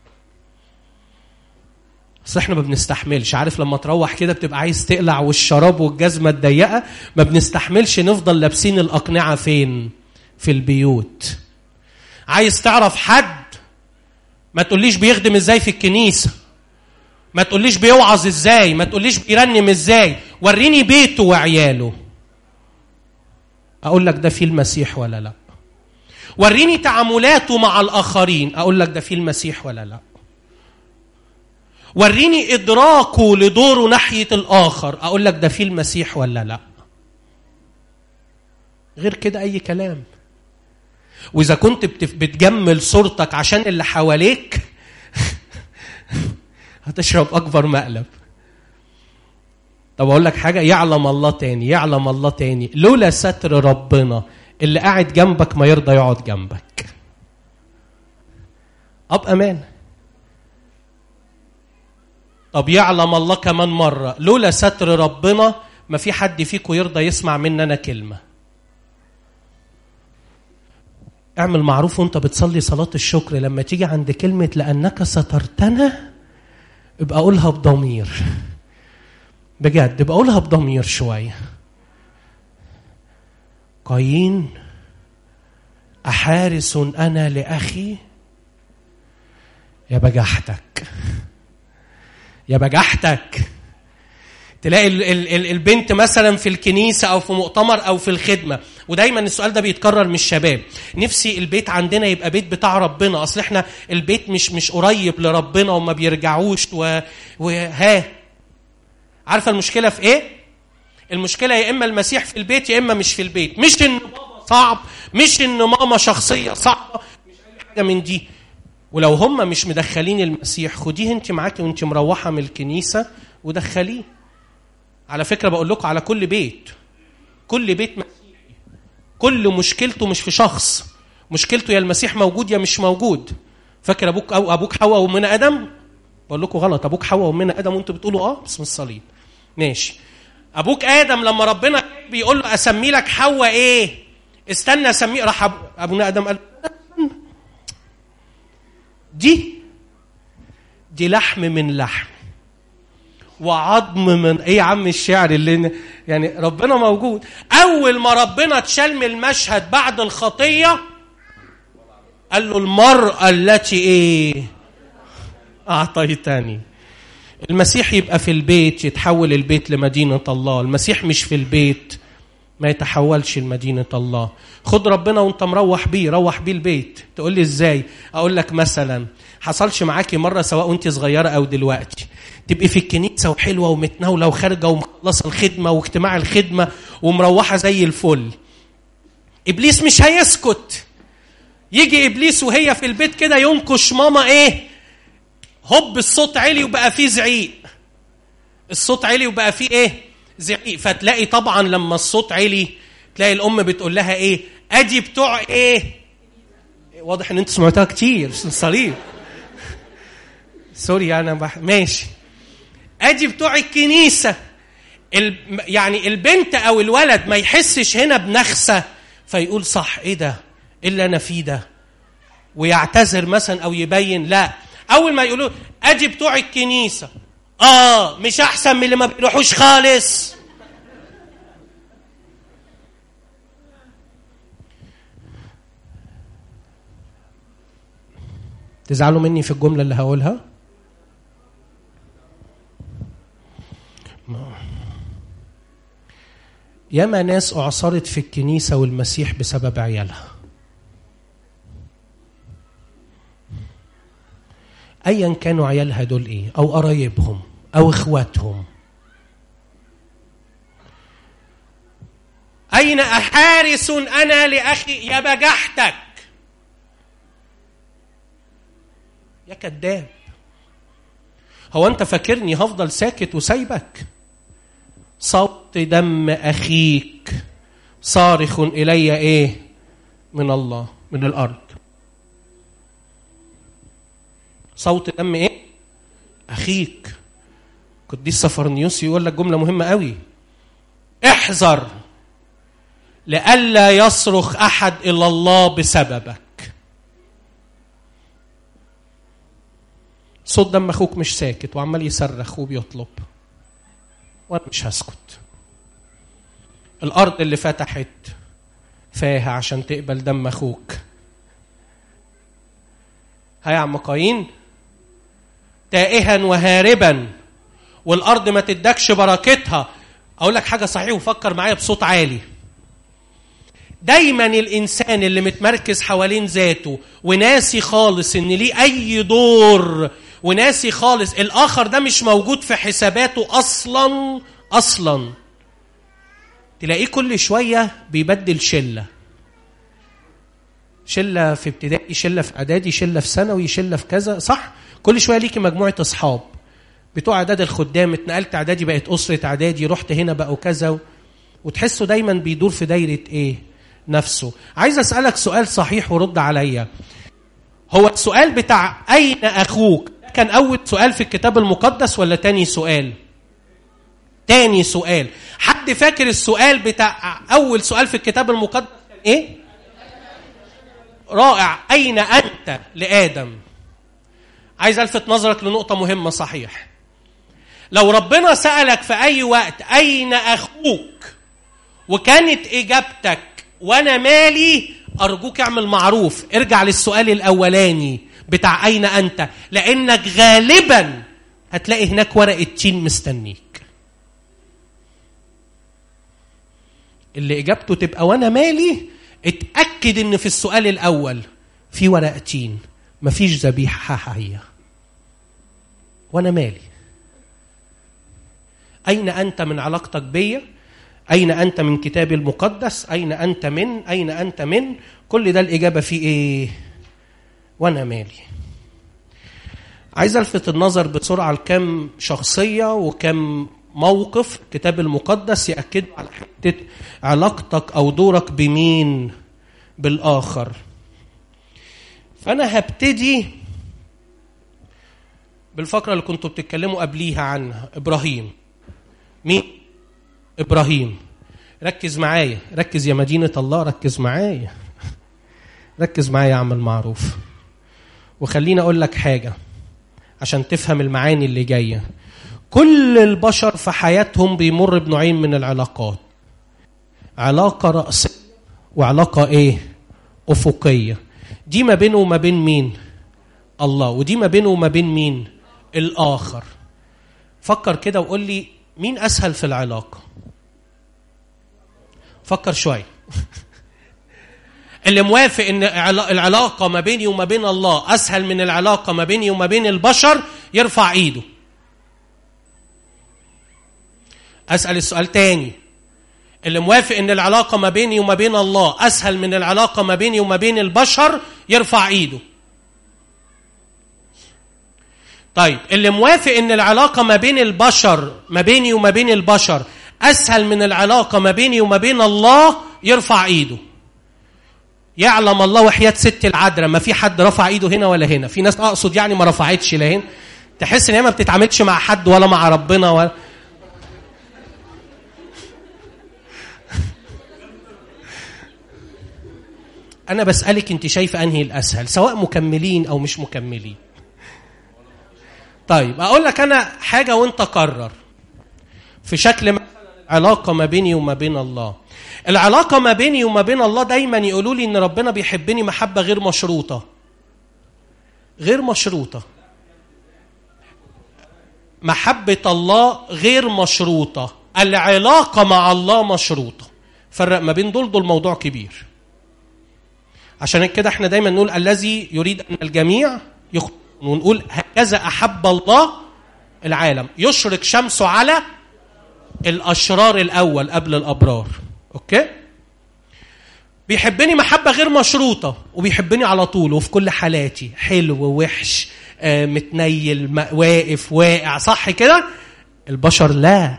اصل احنا ما بنستحملش عارف لما تروح كده بتبقى عايز تقلع والشراب والجزمه الضيقه ما بنستحملش نفضل لابسين الاقنعه فين في البيوت عايز تعرف حد ما تقوليش بيخدم ازاي في الكنيسه ما تقوليش بيوعظ ازاي ما تقوليش بيرنم ازاي وريني بيته وعياله اقول لك ده في المسيح ولا لا وريني تعاملاته مع الاخرين اقول لك ده في المسيح ولا لا وريني ادراكه لدوره ناحيه الاخر اقول لك ده في المسيح ولا لا غير كده اي كلام واذا كنت بتجمل صورتك عشان اللي حواليك هتشرب اكبر مقلب طب اقول لك حاجه يعلم الله تاني يعلم الله تاني لولا ستر ربنا اللي قاعد جنبك ما يرضى يقعد جنبك اب امان طب يعلم الله كمان مره لولا ستر ربنا ما في حد فيكم يرضى يسمع مننا كلمه اعمل معروف وانت بتصلي صلاة الشكر لما تيجي عند كلمة لأنك سترتنا ابقى قولها بضمير بجد ابقى قولها بضمير شوية قايين أحارس أنا لأخي يا بجحتك يا بجحتك تلاقي ال ال ال البنت مثلا في الكنيسة أو في مؤتمر أو في الخدمة ودايما السؤال ده بيتكرر من الشباب نفسي البيت عندنا يبقى بيت بتاع ربنا أصل احنا البيت مش مش قريب لربنا وما بيرجعوش و... وها عارفة المشكلة في إيه؟ المشكلة يا إما المسيح في البيت يا إما مش في البيت مش إن بابا صعب مش إن ماما شخصية صعبة مش أي حاجة من دي ولو هم مش مدخلين المسيح خديه انت معاكي وانت مروحه من الكنيسه ودخليه على فكره بقول لكم على كل بيت كل بيت مسيحي كل مشكلته مش في شخص مشكلته يا المسيح موجود يا مش موجود فاكر ابوك او ابوك حواء وامنا ادم بقول لكم غلط ابوك حواء وامنا ادم وانتوا بتقولوا اه باسم الصليب ماشي ابوك ادم لما ربنا بيقول له اسمي لك حواء ايه استنى اسميه راح ابونا ادم قال دي دي لحم من لحم وعظم من ايه يا عم الشعر اللي يعني ربنا موجود اول ما ربنا اتشال من المشهد بعد الخطيه قال له المراه التي ايه اعطيتني المسيح يبقى في البيت يتحول البيت لمدينه الله المسيح مش في البيت ما يتحولش لمدينة الله خد ربنا وانت مروح بيه روح بيه البيت تقول لي ازاي اقول لك مثلا حصلش معاكي مرة سواء وانت صغيرة او دلوقتي تبقي في الكنيسة وحلوة ومتناولة وخارجة ومخلصة الخدمة واجتماع الخدمة ومروحة زي الفل ابليس مش هيسكت يجي ابليس وهي في البيت كده ينكش ماما ايه هوب الصوت عالي وبقى فيه زعيق الصوت عالي وبقى فيه ايه زعيق فتلاقي طبعا لما الصوت عالي تلاقي الام بتقول لها ايه ادي بتوع ايه واضح ان انت سمعتها كتير صليب سوري انا بح... ماشي ادي بتوع الكنيسه ال... يعني البنت او الولد ما يحسش هنا بنخسه فيقول صح ايه ده ايه اللي انا فيه ده ويعتذر مثلا او يبين لا اول ما يقولوا ادي بتوع الكنيسه اه مش احسن من اللي ما بيروحوش خالص تزعلوا مني في الجمله اللي هقولها ياما ناس اعصرت في الكنيسه والمسيح بسبب عيالها ايا كانوا عيالها دول ايه او قرايبهم او اخواتهم اين احارس انا لاخي يا بجحتك يا كذاب هو انت فاكرني هفضل ساكت وسايبك صوت دم اخيك صارخ الي ايه من الله من الارض صوت دم ايه اخيك قديس سفرنيوس يقول لك جمله مهمه قوي احذر لئلا يصرخ احد الى الله بسببك صوت دم اخوك مش ساكت وعمال يصرخ وبيطلب وانا مش هسكت الارض اللي فتحت فاها عشان تقبل دم اخوك ها يا عم قايين تائها وهاربا والارض ما تدكش بركتها اقول لك حاجه صحيح وفكر معايا بصوت عالي دايما الانسان اللي متمركز حوالين ذاته وناسي خالص ان ليه اي دور وناسي خالص الاخر ده مش موجود في حساباته اصلا اصلا تلاقيه كل شويه بيبدل شله شله في ابتدائي شله في اعدادي شله في ثانوي شله في كذا صح كل شويه ليكي مجموعه اصحاب بتوع اعداد الخدام اتنقلت اعدادي بقت اسره اعدادي رحت هنا بقوا كذا وتحسه دايما بيدور في دايره ايه نفسه عايز اسالك سؤال صحيح ورد عليا هو السؤال بتاع اين اخوك كان اول سؤال في الكتاب المقدس ولا تاني سؤال تاني سؤال حد فاكر السؤال بتاع اول سؤال في الكتاب المقدس كان ايه رائع اين انت لادم عايز الفت نظرك لنقطه مهمه صحيح لو ربنا سالك في اي وقت اين اخوك وكانت اجابتك وانا مالي ارجوك اعمل معروف ارجع للسؤال الاولاني بتاع اين انت لانك غالبا هتلاقي هناك ورقه تين مستنيك اللي اجابته تبقى وانا مالي اتاكد ان في السؤال الاول في ورقه تين مفيش ذبيحه حيه وانا مالي اين انت من علاقتك بيا أين أنت من كتابي المقدس أين أنت من أين أنت من كل ده الإجابة فيه إيه وأنا مالي عايز ألفت النظر بسرعة لكم شخصية وكم موقف الكتاب المقدس يأكد على حتة علاقتك أو دورك بمين بالآخر فأنا هبتدي بالفقرة اللي كنتوا بتتكلموا قبليها عنها إبراهيم مين ابراهيم ركز معايا ركز يا مدينه الله ركز معايا ركز معايا يا عم المعروف وخليني اقول لك حاجه عشان تفهم المعاني اللي جايه كل البشر في حياتهم بيمر بنوعين من العلاقات علاقه راسيه وعلاقه ايه افقيه دي ما بينه وما بين مين الله ودي ما بينه وما بين مين الاخر فكر كده وقول لي مين اسهل في العلاقه فكر شوي اللي موافق ان العلاقه ما بيني وما بين الله اسهل من العلاقه ما بيني وما بين البشر يرفع ايده اسال السؤال تاني اللي موافق ان العلاقه ما بيني وما بين الله اسهل من العلاقه ما بيني وما بين البشر يرفع ايده طيب اللي موافق ان العلاقه ما بين البشر ما بيني وما بين البشر اسهل من العلاقه ما بيني وما بين الله يرفع ايده يعلم الله وحياة ست العذراء ما في حد رفع ايده هنا ولا هنا في ناس اقصد يعني ما رفعتش لا هنا تحس ان هي ما بتتعاملش مع حد ولا مع ربنا ولا انا بسالك انت شايفه انهي الاسهل سواء مكملين او مش مكملين طيب اقول لك انا حاجه وانت قرر في شكل مثلا علاقه ما بيني وما بين الله العلاقه ما بيني وما بين الله دايما يقولوا لي ان ربنا بيحبني محبه غير مشروطه غير مشروطه محبه الله غير مشروطه العلاقه مع الله مشروطه فرق ما بين دول دول موضوع كبير عشان كده احنا دايما نقول الذي يريد ان الجميع يخطئ ونقول هكذا احب الله العالم يشرق شمسه على الاشرار الاول قبل الابرار اوكي بيحبني محبه غير مشروطه وبيحبني على طول وفي كل حالاتي حلو وحش آه متنيل م- واقف واقع صح كده البشر لا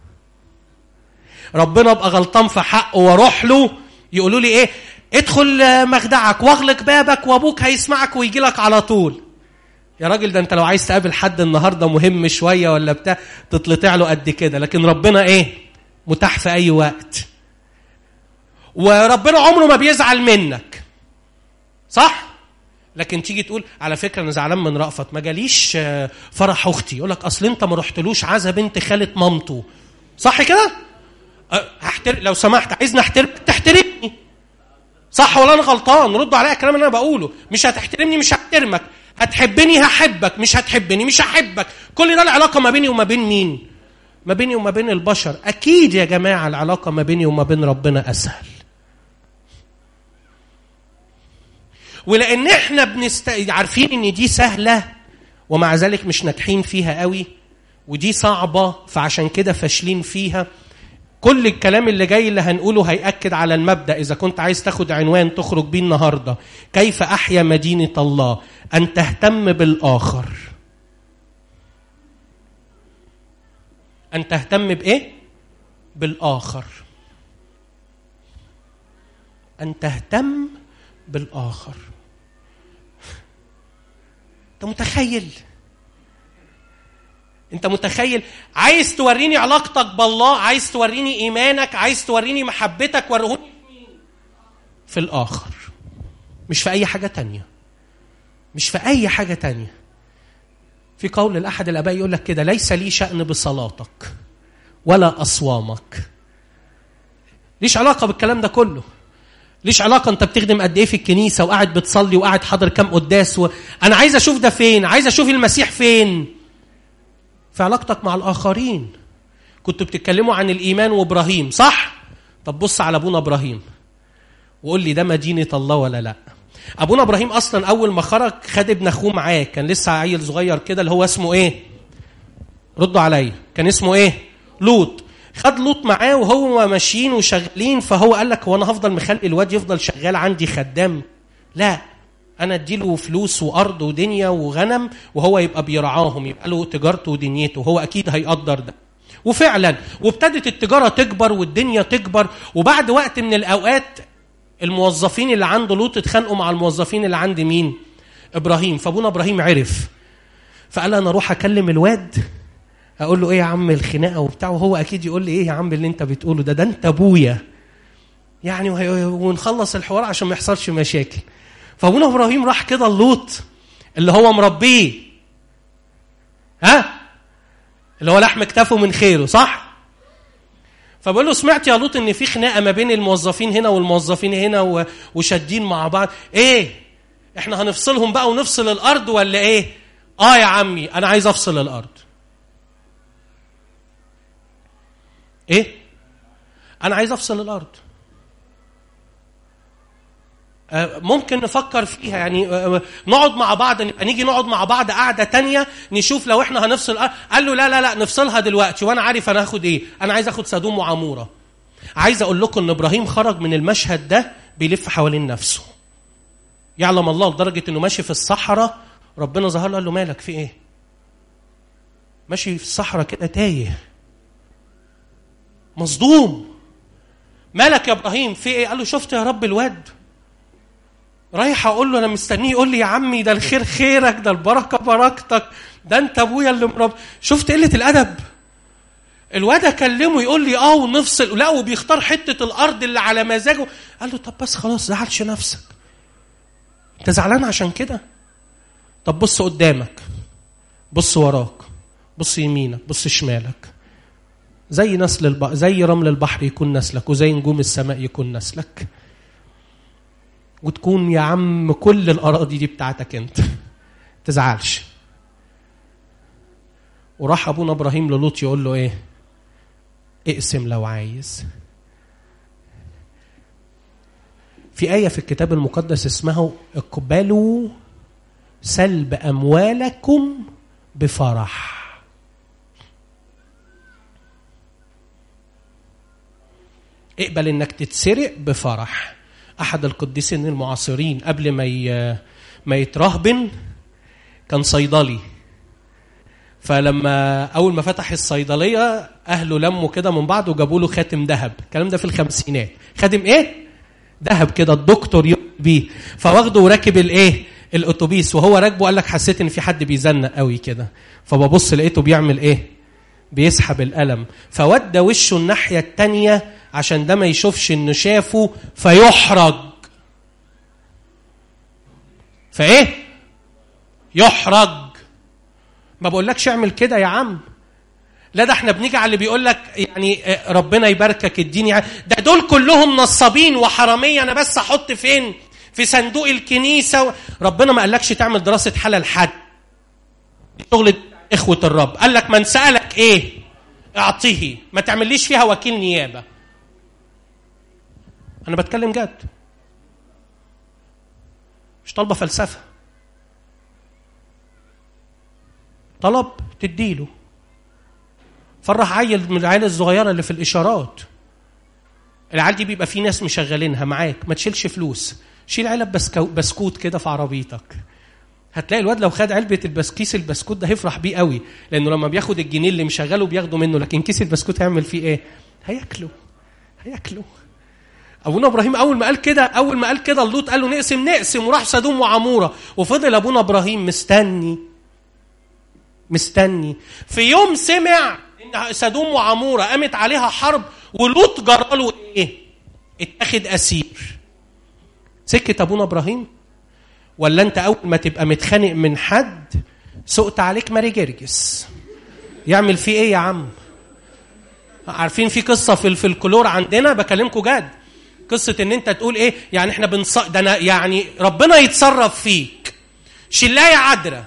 ربنا ابقى غلطان في حقه واروح له يقولوا لي ايه ادخل آه، مخدعك واغلق بابك وابوك هيسمعك ويجي لك على طول يا راجل ده انت لو عايز تقابل حد النهارده مهم شويه ولا بتاع تطلع له قد كده لكن ربنا ايه متاح في اي وقت وربنا عمره ما بيزعل منك صح لكن تيجي تقول على فكره انا زعلان من رأفت ما جاليش آه، فرح اختي يقول لك اصل انت ما رحتلوش عزا بنت خاله مامته صح كده أه، هحترم لو سمحت عايزني احترمك تحترمني صح ولا انا غلطان ردوا عليا الكلام اللي انا بقوله مش هتحترمني مش هحترمك هتحبني هحبك مش هتحبني مش هحبك كل ده العلاقه ما بيني وما بين مين ما بيني وما بين البشر اكيد يا جماعه العلاقه ما بيني وما بين ربنا اسهل ولان احنا بنست... عارفين ان دي سهله ومع ذلك مش ناجحين فيها قوي ودي صعبه فعشان كده فاشلين فيها كل الكلام اللي جاي اللي هنقوله هيأكد على المبدأ إذا كنت عايز تاخد عنوان تخرج بيه النهاردة كيف أحيا مدينة الله أن تهتم بالآخر أن تهتم بإيه؟ بالآخر أن تهتم بالآخر أنت متخيل؟ انت متخيل عايز توريني علاقتك بالله عايز توريني ايمانك عايز توريني محبتك وريهوني في مين؟ في الاخر مش في اي حاجه تانية مش في اي حاجه تانية في قول لاحد الاباء يقول لك كده ليس لي شان بصلاتك ولا اصوامك ليش علاقه بالكلام ده كله ليش علاقة أنت بتخدم قد إيه في الكنيسة وقاعد بتصلي وقاعد حاضر كام قداس و... أنا عايز أشوف ده فين عايز أشوف المسيح فين في علاقتك مع الآخرين كنتوا بتتكلموا عن الإيمان وإبراهيم صح؟ طب بص على أبونا إبراهيم وقول لي ده مدينة الله ولا لا أبونا إبراهيم أصلا أول ما خرج خد ابن أخوه معاه كان لسه عيل صغير كده اللي هو اسمه إيه؟ ردوا عليا كان اسمه إيه؟ لوط خد لوط معاه وهو ماشيين وشغالين فهو قال لك هو انا هفضل مخلي الواد يفضل شغال عندي خدام لا انا اديله فلوس وارض ودنيا وغنم وهو يبقى بيرعاهم يبقى له تجارته ودنيته هو اكيد هيقدر ده وفعلا وابتدت التجاره تكبر والدنيا تكبر وبعد وقت من الاوقات الموظفين اللي عند لوط اتخانقوا مع الموظفين اللي عند مين ابراهيم فابونا ابراهيم عرف فقال انا اروح اكلم الواد اقول له ايه يا عم الخناقه وبتاع وهو اكيد يقول لي ايه يا عم اللي انت بتقوله ده ده انت ابويا يعني وهي- ونخلص الحوار عشان ما يحصلش مشاكل فابونا ابراهيم راح كده اللوط اللي هو مربيه ها اللي هو لحم كتافه من خيره صح فبقول له سمعت يا لوط ان في خناقه ما بين الموظفين هنا والموظفين هنا و- وشادين مع بعض ايه احنا هنفصلهم بقى ونفصل الارض ولا ايه اه يا عمي انا عايز افصل الارض ايه انا عايز افصل الارض آه، ممكن نفكر فيها يعني آه، نقعد مع بعض نبقى نيجي نقعد مع بعض قعده تانية نشوف لو احنا هنفصل الارض قال له لا لا لا نفصلها دلوقتي وانا عارف انا هاخد ايه انا عايز اخد سدوم وعموره عايز اقول لكم ان ابراهيم خرج من المشهد ده بيلف حوالين نفسه يعلم الله لدرجه انه ماشي في الصحراء ربنا ظهر له قال له مالك في ايه ماشي في الصحراء كده تايه مصدوم مالك يا ابراهيم في ايه قال له شفت يا رب الواد رايح اقول له انا مستنيه يقول لي يا عمي ده الخير خيرك ده البركه بركتك ده انت ابويا اللي مرب شفت قله الادب الواد اكلمه يقول لي اه ونفصل لا وبيختار حته الارض اللي على مزاجه قال له طب بس خلاص زعلش نفسك انت زعلان عشان كده طب بص قدامك بص وراك بص يمينك بص شمالك زي نسل البحر زي رمل البحر يكون نسلك وزي نجوم السماء يكون نسلك وتكون يا عم كل الاراضي دي بتاعتك انت تزعلش وراح ابونا ابراهيم للوط يقول له ايه اقسم لو عايز في آية في الكتاب المقدس اسمها اقبلوا سلب أموالكم بفرح اقبل انك تتسرق بفرح احد القديسين المعاصرين قبل ما ما يترهبن كان صيدلي فلما اول ما فتح الصيدليه اهله لموا كده من بعض وجابوا له خاتم ذهب الكلام ده في الخمسينات خاتم ايه ذهب كده الدكتور بيه فواخده وراكب الايه الاتوبيس وهو راكبه قال لك حسيت ان في حد بيزنق قوي كده فببص لقيته بيعمل ايه بيسحب القلم فودى وشه الناحيه التانيه عشان ده ما يشوفش انه شافه فيحرج فايه يحرج ما بقولكش اعمل كده يا عم لا ده احنا بنيجي على اللي بيقول لك يعني ربنا يباركك اديني ده دول كلهم نصابين وحراميه انا بس احط فين في صندوق الكنيسه ربنا ما قالكش تعمل دراسه حاله لحد شغل اخوه الرب قال لك من سالك ايه اعطيه ما تعمليش فيها وكيل نيابه انا بتكلم جد مش طالبه فلسفه طلب تديله فرح عيل من العيال الصغيره اللي في الاشارات العيال دي بيبقى في ناس مشغلينها معاك ما تشيلش فلوس شيل علب بسكو بسكوت كده في عربيتك هتلاقي الواد لو خد علبه البسكيس البسكوت ده هيفرح بيه قوي لانه لما بياخد الجنيه اللي مشغله بياخده منه لكن كيس البسكوت هيعمل فيه ايه هياكله هياكله ابونا ابراهيم اول ما قال كده اول ما قال كده اللوط قال له نقسم نقسم وراح سدوم وعموره وفضل ابونا ابراهيم مستني مستني في يوم سمع ان سدوم وعموره قامت عليها حرب ولوط جراله ايه اتاخد اسير سكت ابونا ابراهيم ولا انت اول ما تبقى متخانق من حد سقط عليك ماري جرجس يعمل فيه ايه يا عم عارفين في قصه في الفلكلور عندنا بكلمكم جد قصه ان انت تقول ايه يعني احنا بنص ده انا يعني ربنا يتصرف فيك شلايه عذراء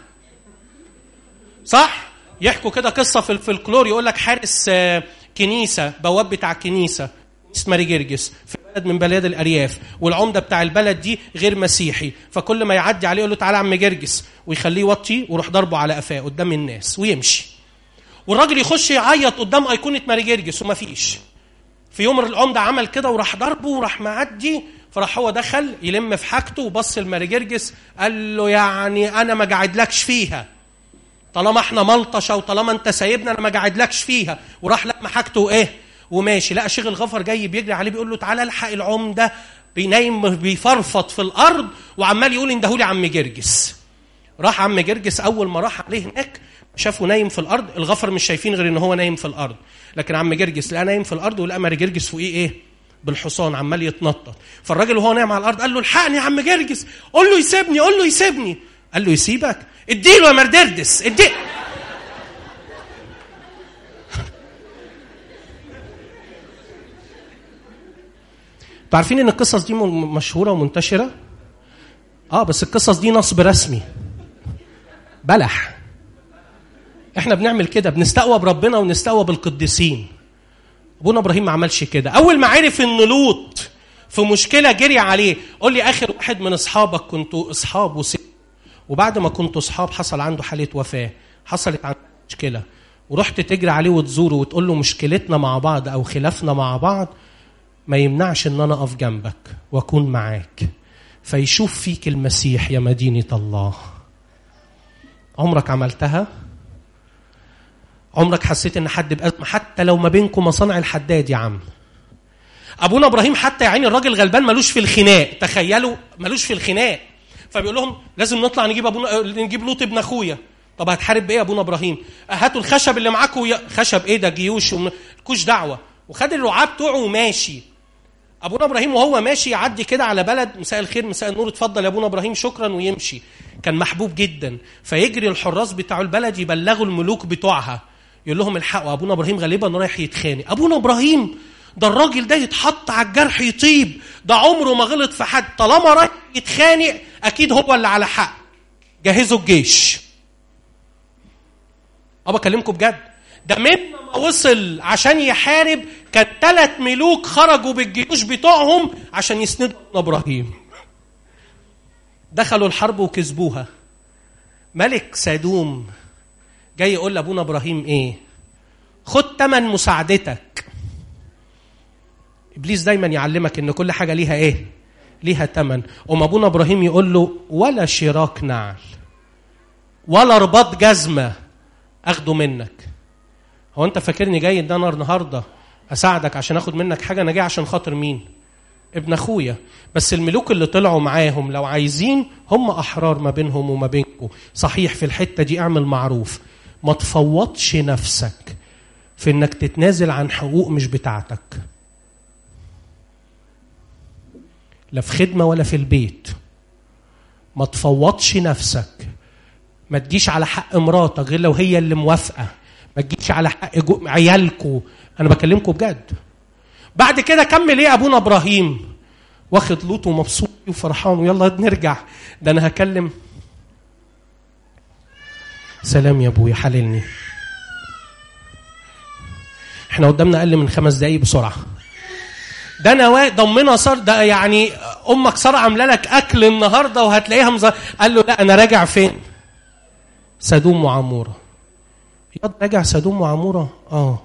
صح يحكوا كده قصه في الفلكلور يقول لك حارس كنيسه بواب بتاع كنيسه اسمه جرجس في بلد من بلاد الارياف والعمده بتاع البلد دي غير مسيحي فكل ما يعدي عليه يقول له تعالى يا عم جرجس ويخليه يوطي ويروح ضربه على قفاه قدام الناس ويمشي والراجل يخش يعيط قدام ايقونه ماري جرجس وما فيش في يوم العمده عمل كده وراح ضربه وراح معدي فراح هو دخل يلم في حاجته وبص لماري جرجس قال له يعني انا ما قاعدلكش فيها طالما احنا ملطشه وطالما انت سايبنا انا ما قاعدلكش فيها وراح لم حاجته ايه وماشي لقى شيخ الغفر جاي بيجري عليه بيقول له تعالى الحق العمده بينايم بيفرفط في الارض وعمال يقول اندهولي عم جرجس راح عم جرجس اول ما راح عليه هناك شافه نايم في الارض الغفر مش شايفين غير ان هو نايم في الارض لكن عم جرجس لقى نايم في الارض ولقى ماري جرجس فوقيه ايه بالحصان عمال يتنطط فالراجل وهو نايم على الارض قال له الحقني يا عم جرجس قول له يسيبني قول له يسيبني قال له يسيبك اديله يا مردردس ادي انتوا عارفين ان القصص دي مشهوره ومنتشره اه بس القصص دي نصب رسمي بلح احنا بنعمل كده بنستقوى بربنا ونستقوى بالقديسين ابونا ابراهيم ما عملش كده اول ما عرف ان لوط في مشكله جري عليه قول لي اخر واحد من اصحابك كنتوا اصحاب وسي وبعد ما كنتوا اصحاب حصل عنده حاله وفاه حصلت عنده مشكله ورحت تجري عليه وتزوره وتقول له مشكلتنا مع بعض او خلافنا مع بعض ما يمنعش ان انا اقف جنبك واكون معاك فيشوف فيك المسيح يا مدينه الله عمرك عملتها عمرك حسيت ان حد بأزمة حتى لو ما بينكم مصانع الحداد يا عم ابونا ابراهيم حتى يا عيني الراجل غلبان ملوش في الخناق تخيلوا ملوش في الخناق فبيقول لهم لازم نطلع نجيب ابونا نجيب لوط ابن اخويا طب هتحارب بايه يا ابونا ابراهيم هاتوا الخشب اللي معاكم خشب ايه ده جيوش مالكوش دعوه وخد الرعاه بتوعه وماشي ابونا ابراهيم وهو ماشي يعدي كده على بلد مساء الخير مساء النور اتفضل يا ابونا ابراهيم شكرا ويمشي كان محبوب جدا فيجري الحراس بتاع البلد يبلغوا الملوك بتوعها يقول لهم الحقوا ابونا ابراهيم غالبا رايح يتخانق ابونا ابراهيم ده الراجل ده يتحط على الجرح يطيب ده عمره ما غلط في حد طالما رايح يتخانق اكيد هو اللي على حق جهزوا الجيش اه بكلمكم بجد ده من ما وصل عشان يحارب كان ثلاث ملوك خرجوا بالجيوش بتوعهم عشان يسندوا ابراهيم دخلوا الحرب وكسبوها ملك سادوم جاي يقول لابونا ابراهيم ايه خد تمن مساعدتك ابليس دايما يعلمك ان كل حاجه ليها ايه ليها تمن ام ابونا ابراهيم يقول له ولا شراك نعل ولا رباط جزمه اخده منك هو انت فاكرني جاي ان انا النهارده اساعدك عشان اخد منك حاجه انا جاي عشان خاطر مين ابن اخويا بس الملوك اللي طلعوا معاهم لو عايزين هم احرار ما بينهم وما بينكم صحيح في الحته دي اعمل معروف ما تفوضش نفسك في انك تتنازل عن حقوق مش بتاعتك لا في خدمه ولا في البيت ما تفوضش نفسك ما تجيش على حق مراتك غير لو هي اللي موافقه ما تجيش على حق عيالكم انا بكلمكم بجد بعد كده كمل ايه ابونا ابراهيم واخد لوط ومبسوط وفرحان ويلا نرجع ده انا هكلم سلام يا ابويا حللني احنا قدامنا اقل من خمس دقايق بسرعه ده انا ضمنا صار ده يعني امك صار عامله لك اكل النهارده وهتلاقيها مز... قال له لا انا راجع فين سدوم وعموره يا راجع سدوم وعموره اه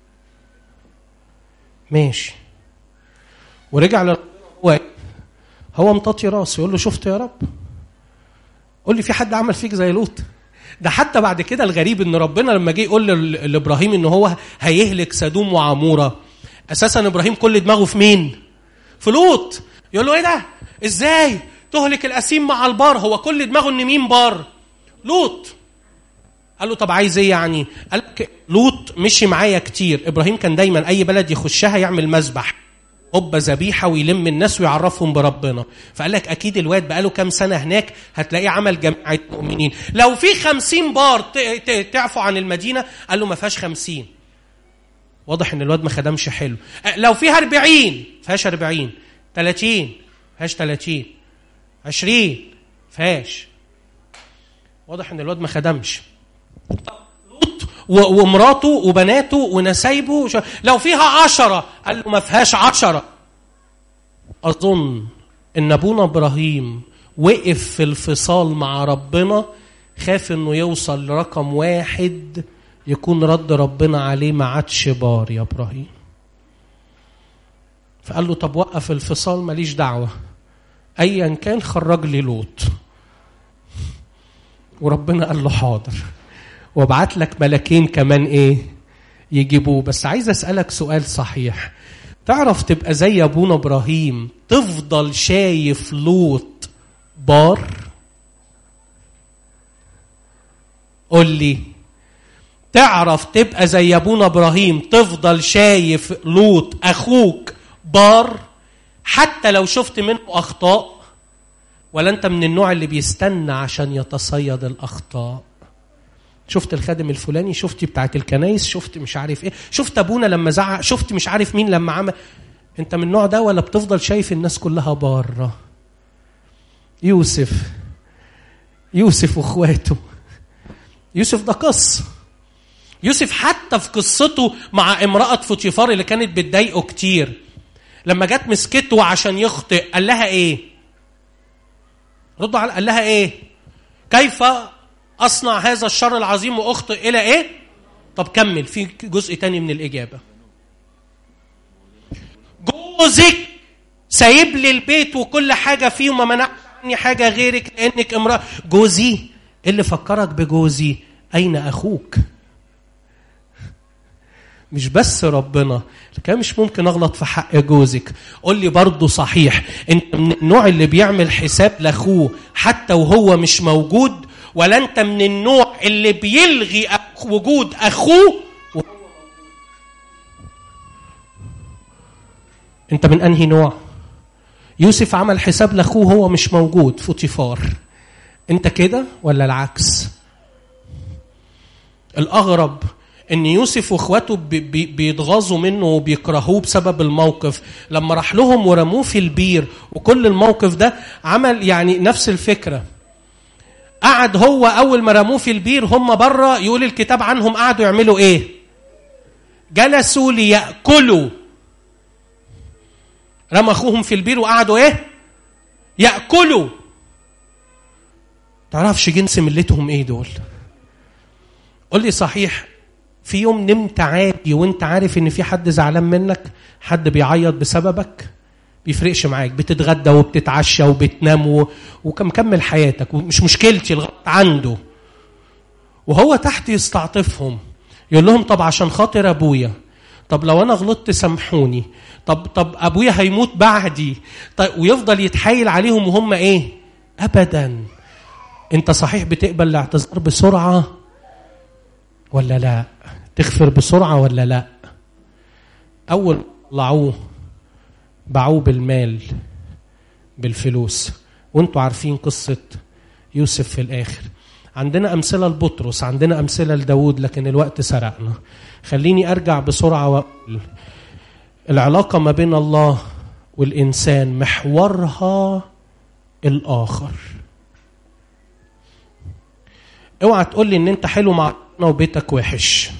ماشي ورجع ل هو هو مطاطي راسه يقول له شفت يا رب قول لي في حد عمل فيك زي لوط ده حتى بعد كده الغريب ان ربنا لما جه يقول لابراهيم ان هو هيهلك سدوم وعموره اساسا ابراهيم كل دماغه في مين في لوط يقول له ايه ده ازاي تهلك الاسيم مع البار هو كل دماغه ان مين بار لوط قال له طب عايز ايه يعني قال لك لوط مشي معايا كتير ابراهيم كان دايما اي بلد يخشها يعمل مذبح قبة ذبيحة ويلم الناس ويعرفهم بربنا فقال لك أكيد الواد بقاله كام سنة هناك هتلاقيه عمل جماعة مؤمنين لو في خمسين بار تعفوا عن المدينة قال له ما فيهاش خمسين واضح ان الواد ما خدمش حلو لو فيها 40 فيهاش 40 30 فيهاش 30 20 فيهاش واضح ان الواد ما خدمش لوط ومراته وبناته ونسايبه لو فيها عشرة قال له ما فيهاش عشرة أظن إن أبونا إبراهيم وقف في الفصال مع ربنا خاف إنه يوصل لرقم واحد يكون رد ربنا عليه ما عادش بار يا ابراهيم فقال له طب وقف الفصال ماليش دعوه ايا كان خرج لي لوط وربنا قال له حاضر وابعت لك ملكين كمان ايه يجيبوه بس عايز اسالك سؤال صحيح تعرف تبقى زي ابونا ابراهيم تفضل شايف لوط بار قول لي تعرف تبقى زي ابونا ابراهيم تفضل شايف لوط اخوك بار حتى لو شفت منه اخطاء ولا انت من النوع اللي بيستنى عشان يتصيد الاخطاء شفت الخادم الفلاني شفت بتاعت الكنايس شفت مش عارف ايه شفت ابونا لما زعق شفت مش عارف مين لما عمل انت من النوع ده ولا بتفضل شايف الناس كلها باره يوسف يوسف واخواته يوسف ده قصه يوسف حتى في قصته مع امرأة فوتيفار اللي كانت بتضايقه كتير لما جت مسكته عشان يخطئ قال لها ايه؟ ردوا على قال لها ايه؟ كيف اصنع هذا الشر العظيم واخطئ الى ايه؟ طب كمل في جزء تاني من الاجابه. جوزك سايب لي البيت وكل حاجه فيه وما منعش عني حاجه غيرك لانك امراه جوزي اللي فكرك بجوزي اين اخوك؟ مش بس ربنا كان مش ممكن اغلط في حق جوزك قول لي برضه صحيح انت من النوع اللي بيعمل حساب لاخوه حتى وهو مش موجود ولا انت من النوع اللي بيلغي وجود اخوه انت من انهي نوع يوسف عمل حساب لاخوه هو مش موجود فوتيفار انت كده ولا العكس الاغرب ان يوسف واخواته بيتغاظوا منه وبيكرهوه بسبب الموقف لما راح لهم ورموه في البير وكل الموقف ده عمل يعني نفس الفكره قعد هو اول ما رموه في البير هم بره يقول الكتاب عنهم قعدوا يعملوا ايه جلسوا ليأكلوا رمى اخوهم في البير وقعدوا ايه يأكلوا تعرفش جنس ملتهم ايه دول قول لي صحيح في يوم نمت عادي وانت عارف ان في حد زعلان منك حد بيعيط بسببك بيفرقش معاك بتتغدى وبتتعشى وبتنام و... وكمكمل حياتك ومش مشكلتي الغلط عنده وهو تحت يستعطفهم يقول لهم طب عشان خاطر ابويا طب لو انا غلطت سامحوني طب طب ابويا هيموت بعدي طيب ويفضل يتحايل عليهم وهم ايه ابدا انت صحيح بتقبل الاعتذار بسرعه ولا لا تغفر بسرعه ولا لا اول طلعوه باعوه بالمال بالفلوس وانتوا عارفين قصه يوسف في الاخر عندنا امثله لبطرس عندنا امثله لداود لكن الوقت سرقنا خليني ارجع بسرعه واقول العلاقه ما بين الله والانسان محورها الاخر اوعى تقول لي ان انت حلو مع ربنا وبيتك وحش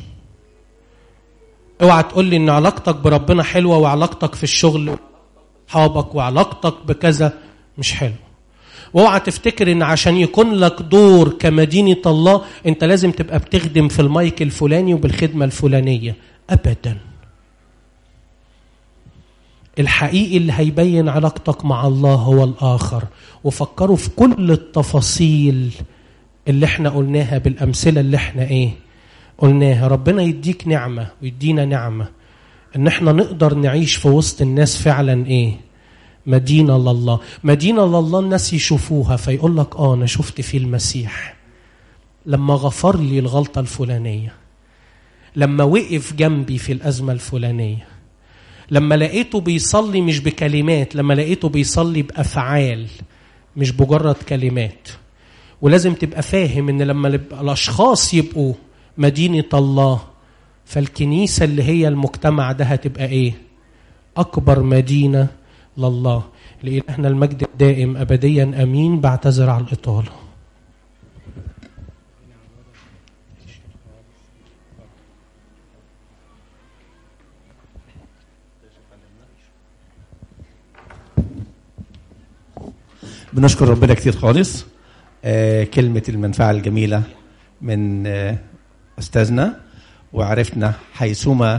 اوعى تقول لي ان علاقتك بربنا حلوه وعلاقتك في الشغل اصحابك وعلاقتك بكذا مش حلو واوعى تفتكر ان عشان يكون لك دور كمدينه الله انت لازم تبقى بتخدم في المايك الفلاني وبالخدمه الفلانيه ابدا الحقيقي اللي هيبين علاقتك مع الله هو الاخر وفكروا في كل التفاصيل اللي احنا قلناها بالامثله اللي احنا ايه قلناها ربنا يديك نعمه ويدينا نعمه ان احنا نقدر نعيش في وسط الناس فعلا ايه مدينه لله مدينه لله الناس يشوفوها فيقول لك اه انا شفت في المسيح لما غفر لي الغلطه الفلانيه لما وقف جنبي في الازمه الفلانيه لما لقيته بيصلي مش بكلمات لما لقيته بيصلي بافعال مش بمجرد كلمات ولازم تبقى فاهم ان لما الاشخاص يبقوا مدينه الله فالكنيسه اللي هي المجتمع ده هتبقى ايه اكبر مدينه لله لإلهنا المجد الدائم ابديا امين بعتذر على الاطاله بنشكر ربنا كتير خالص آه كلمة المنفعة الجميلة من آه أستاذنا وعرفنا حيثما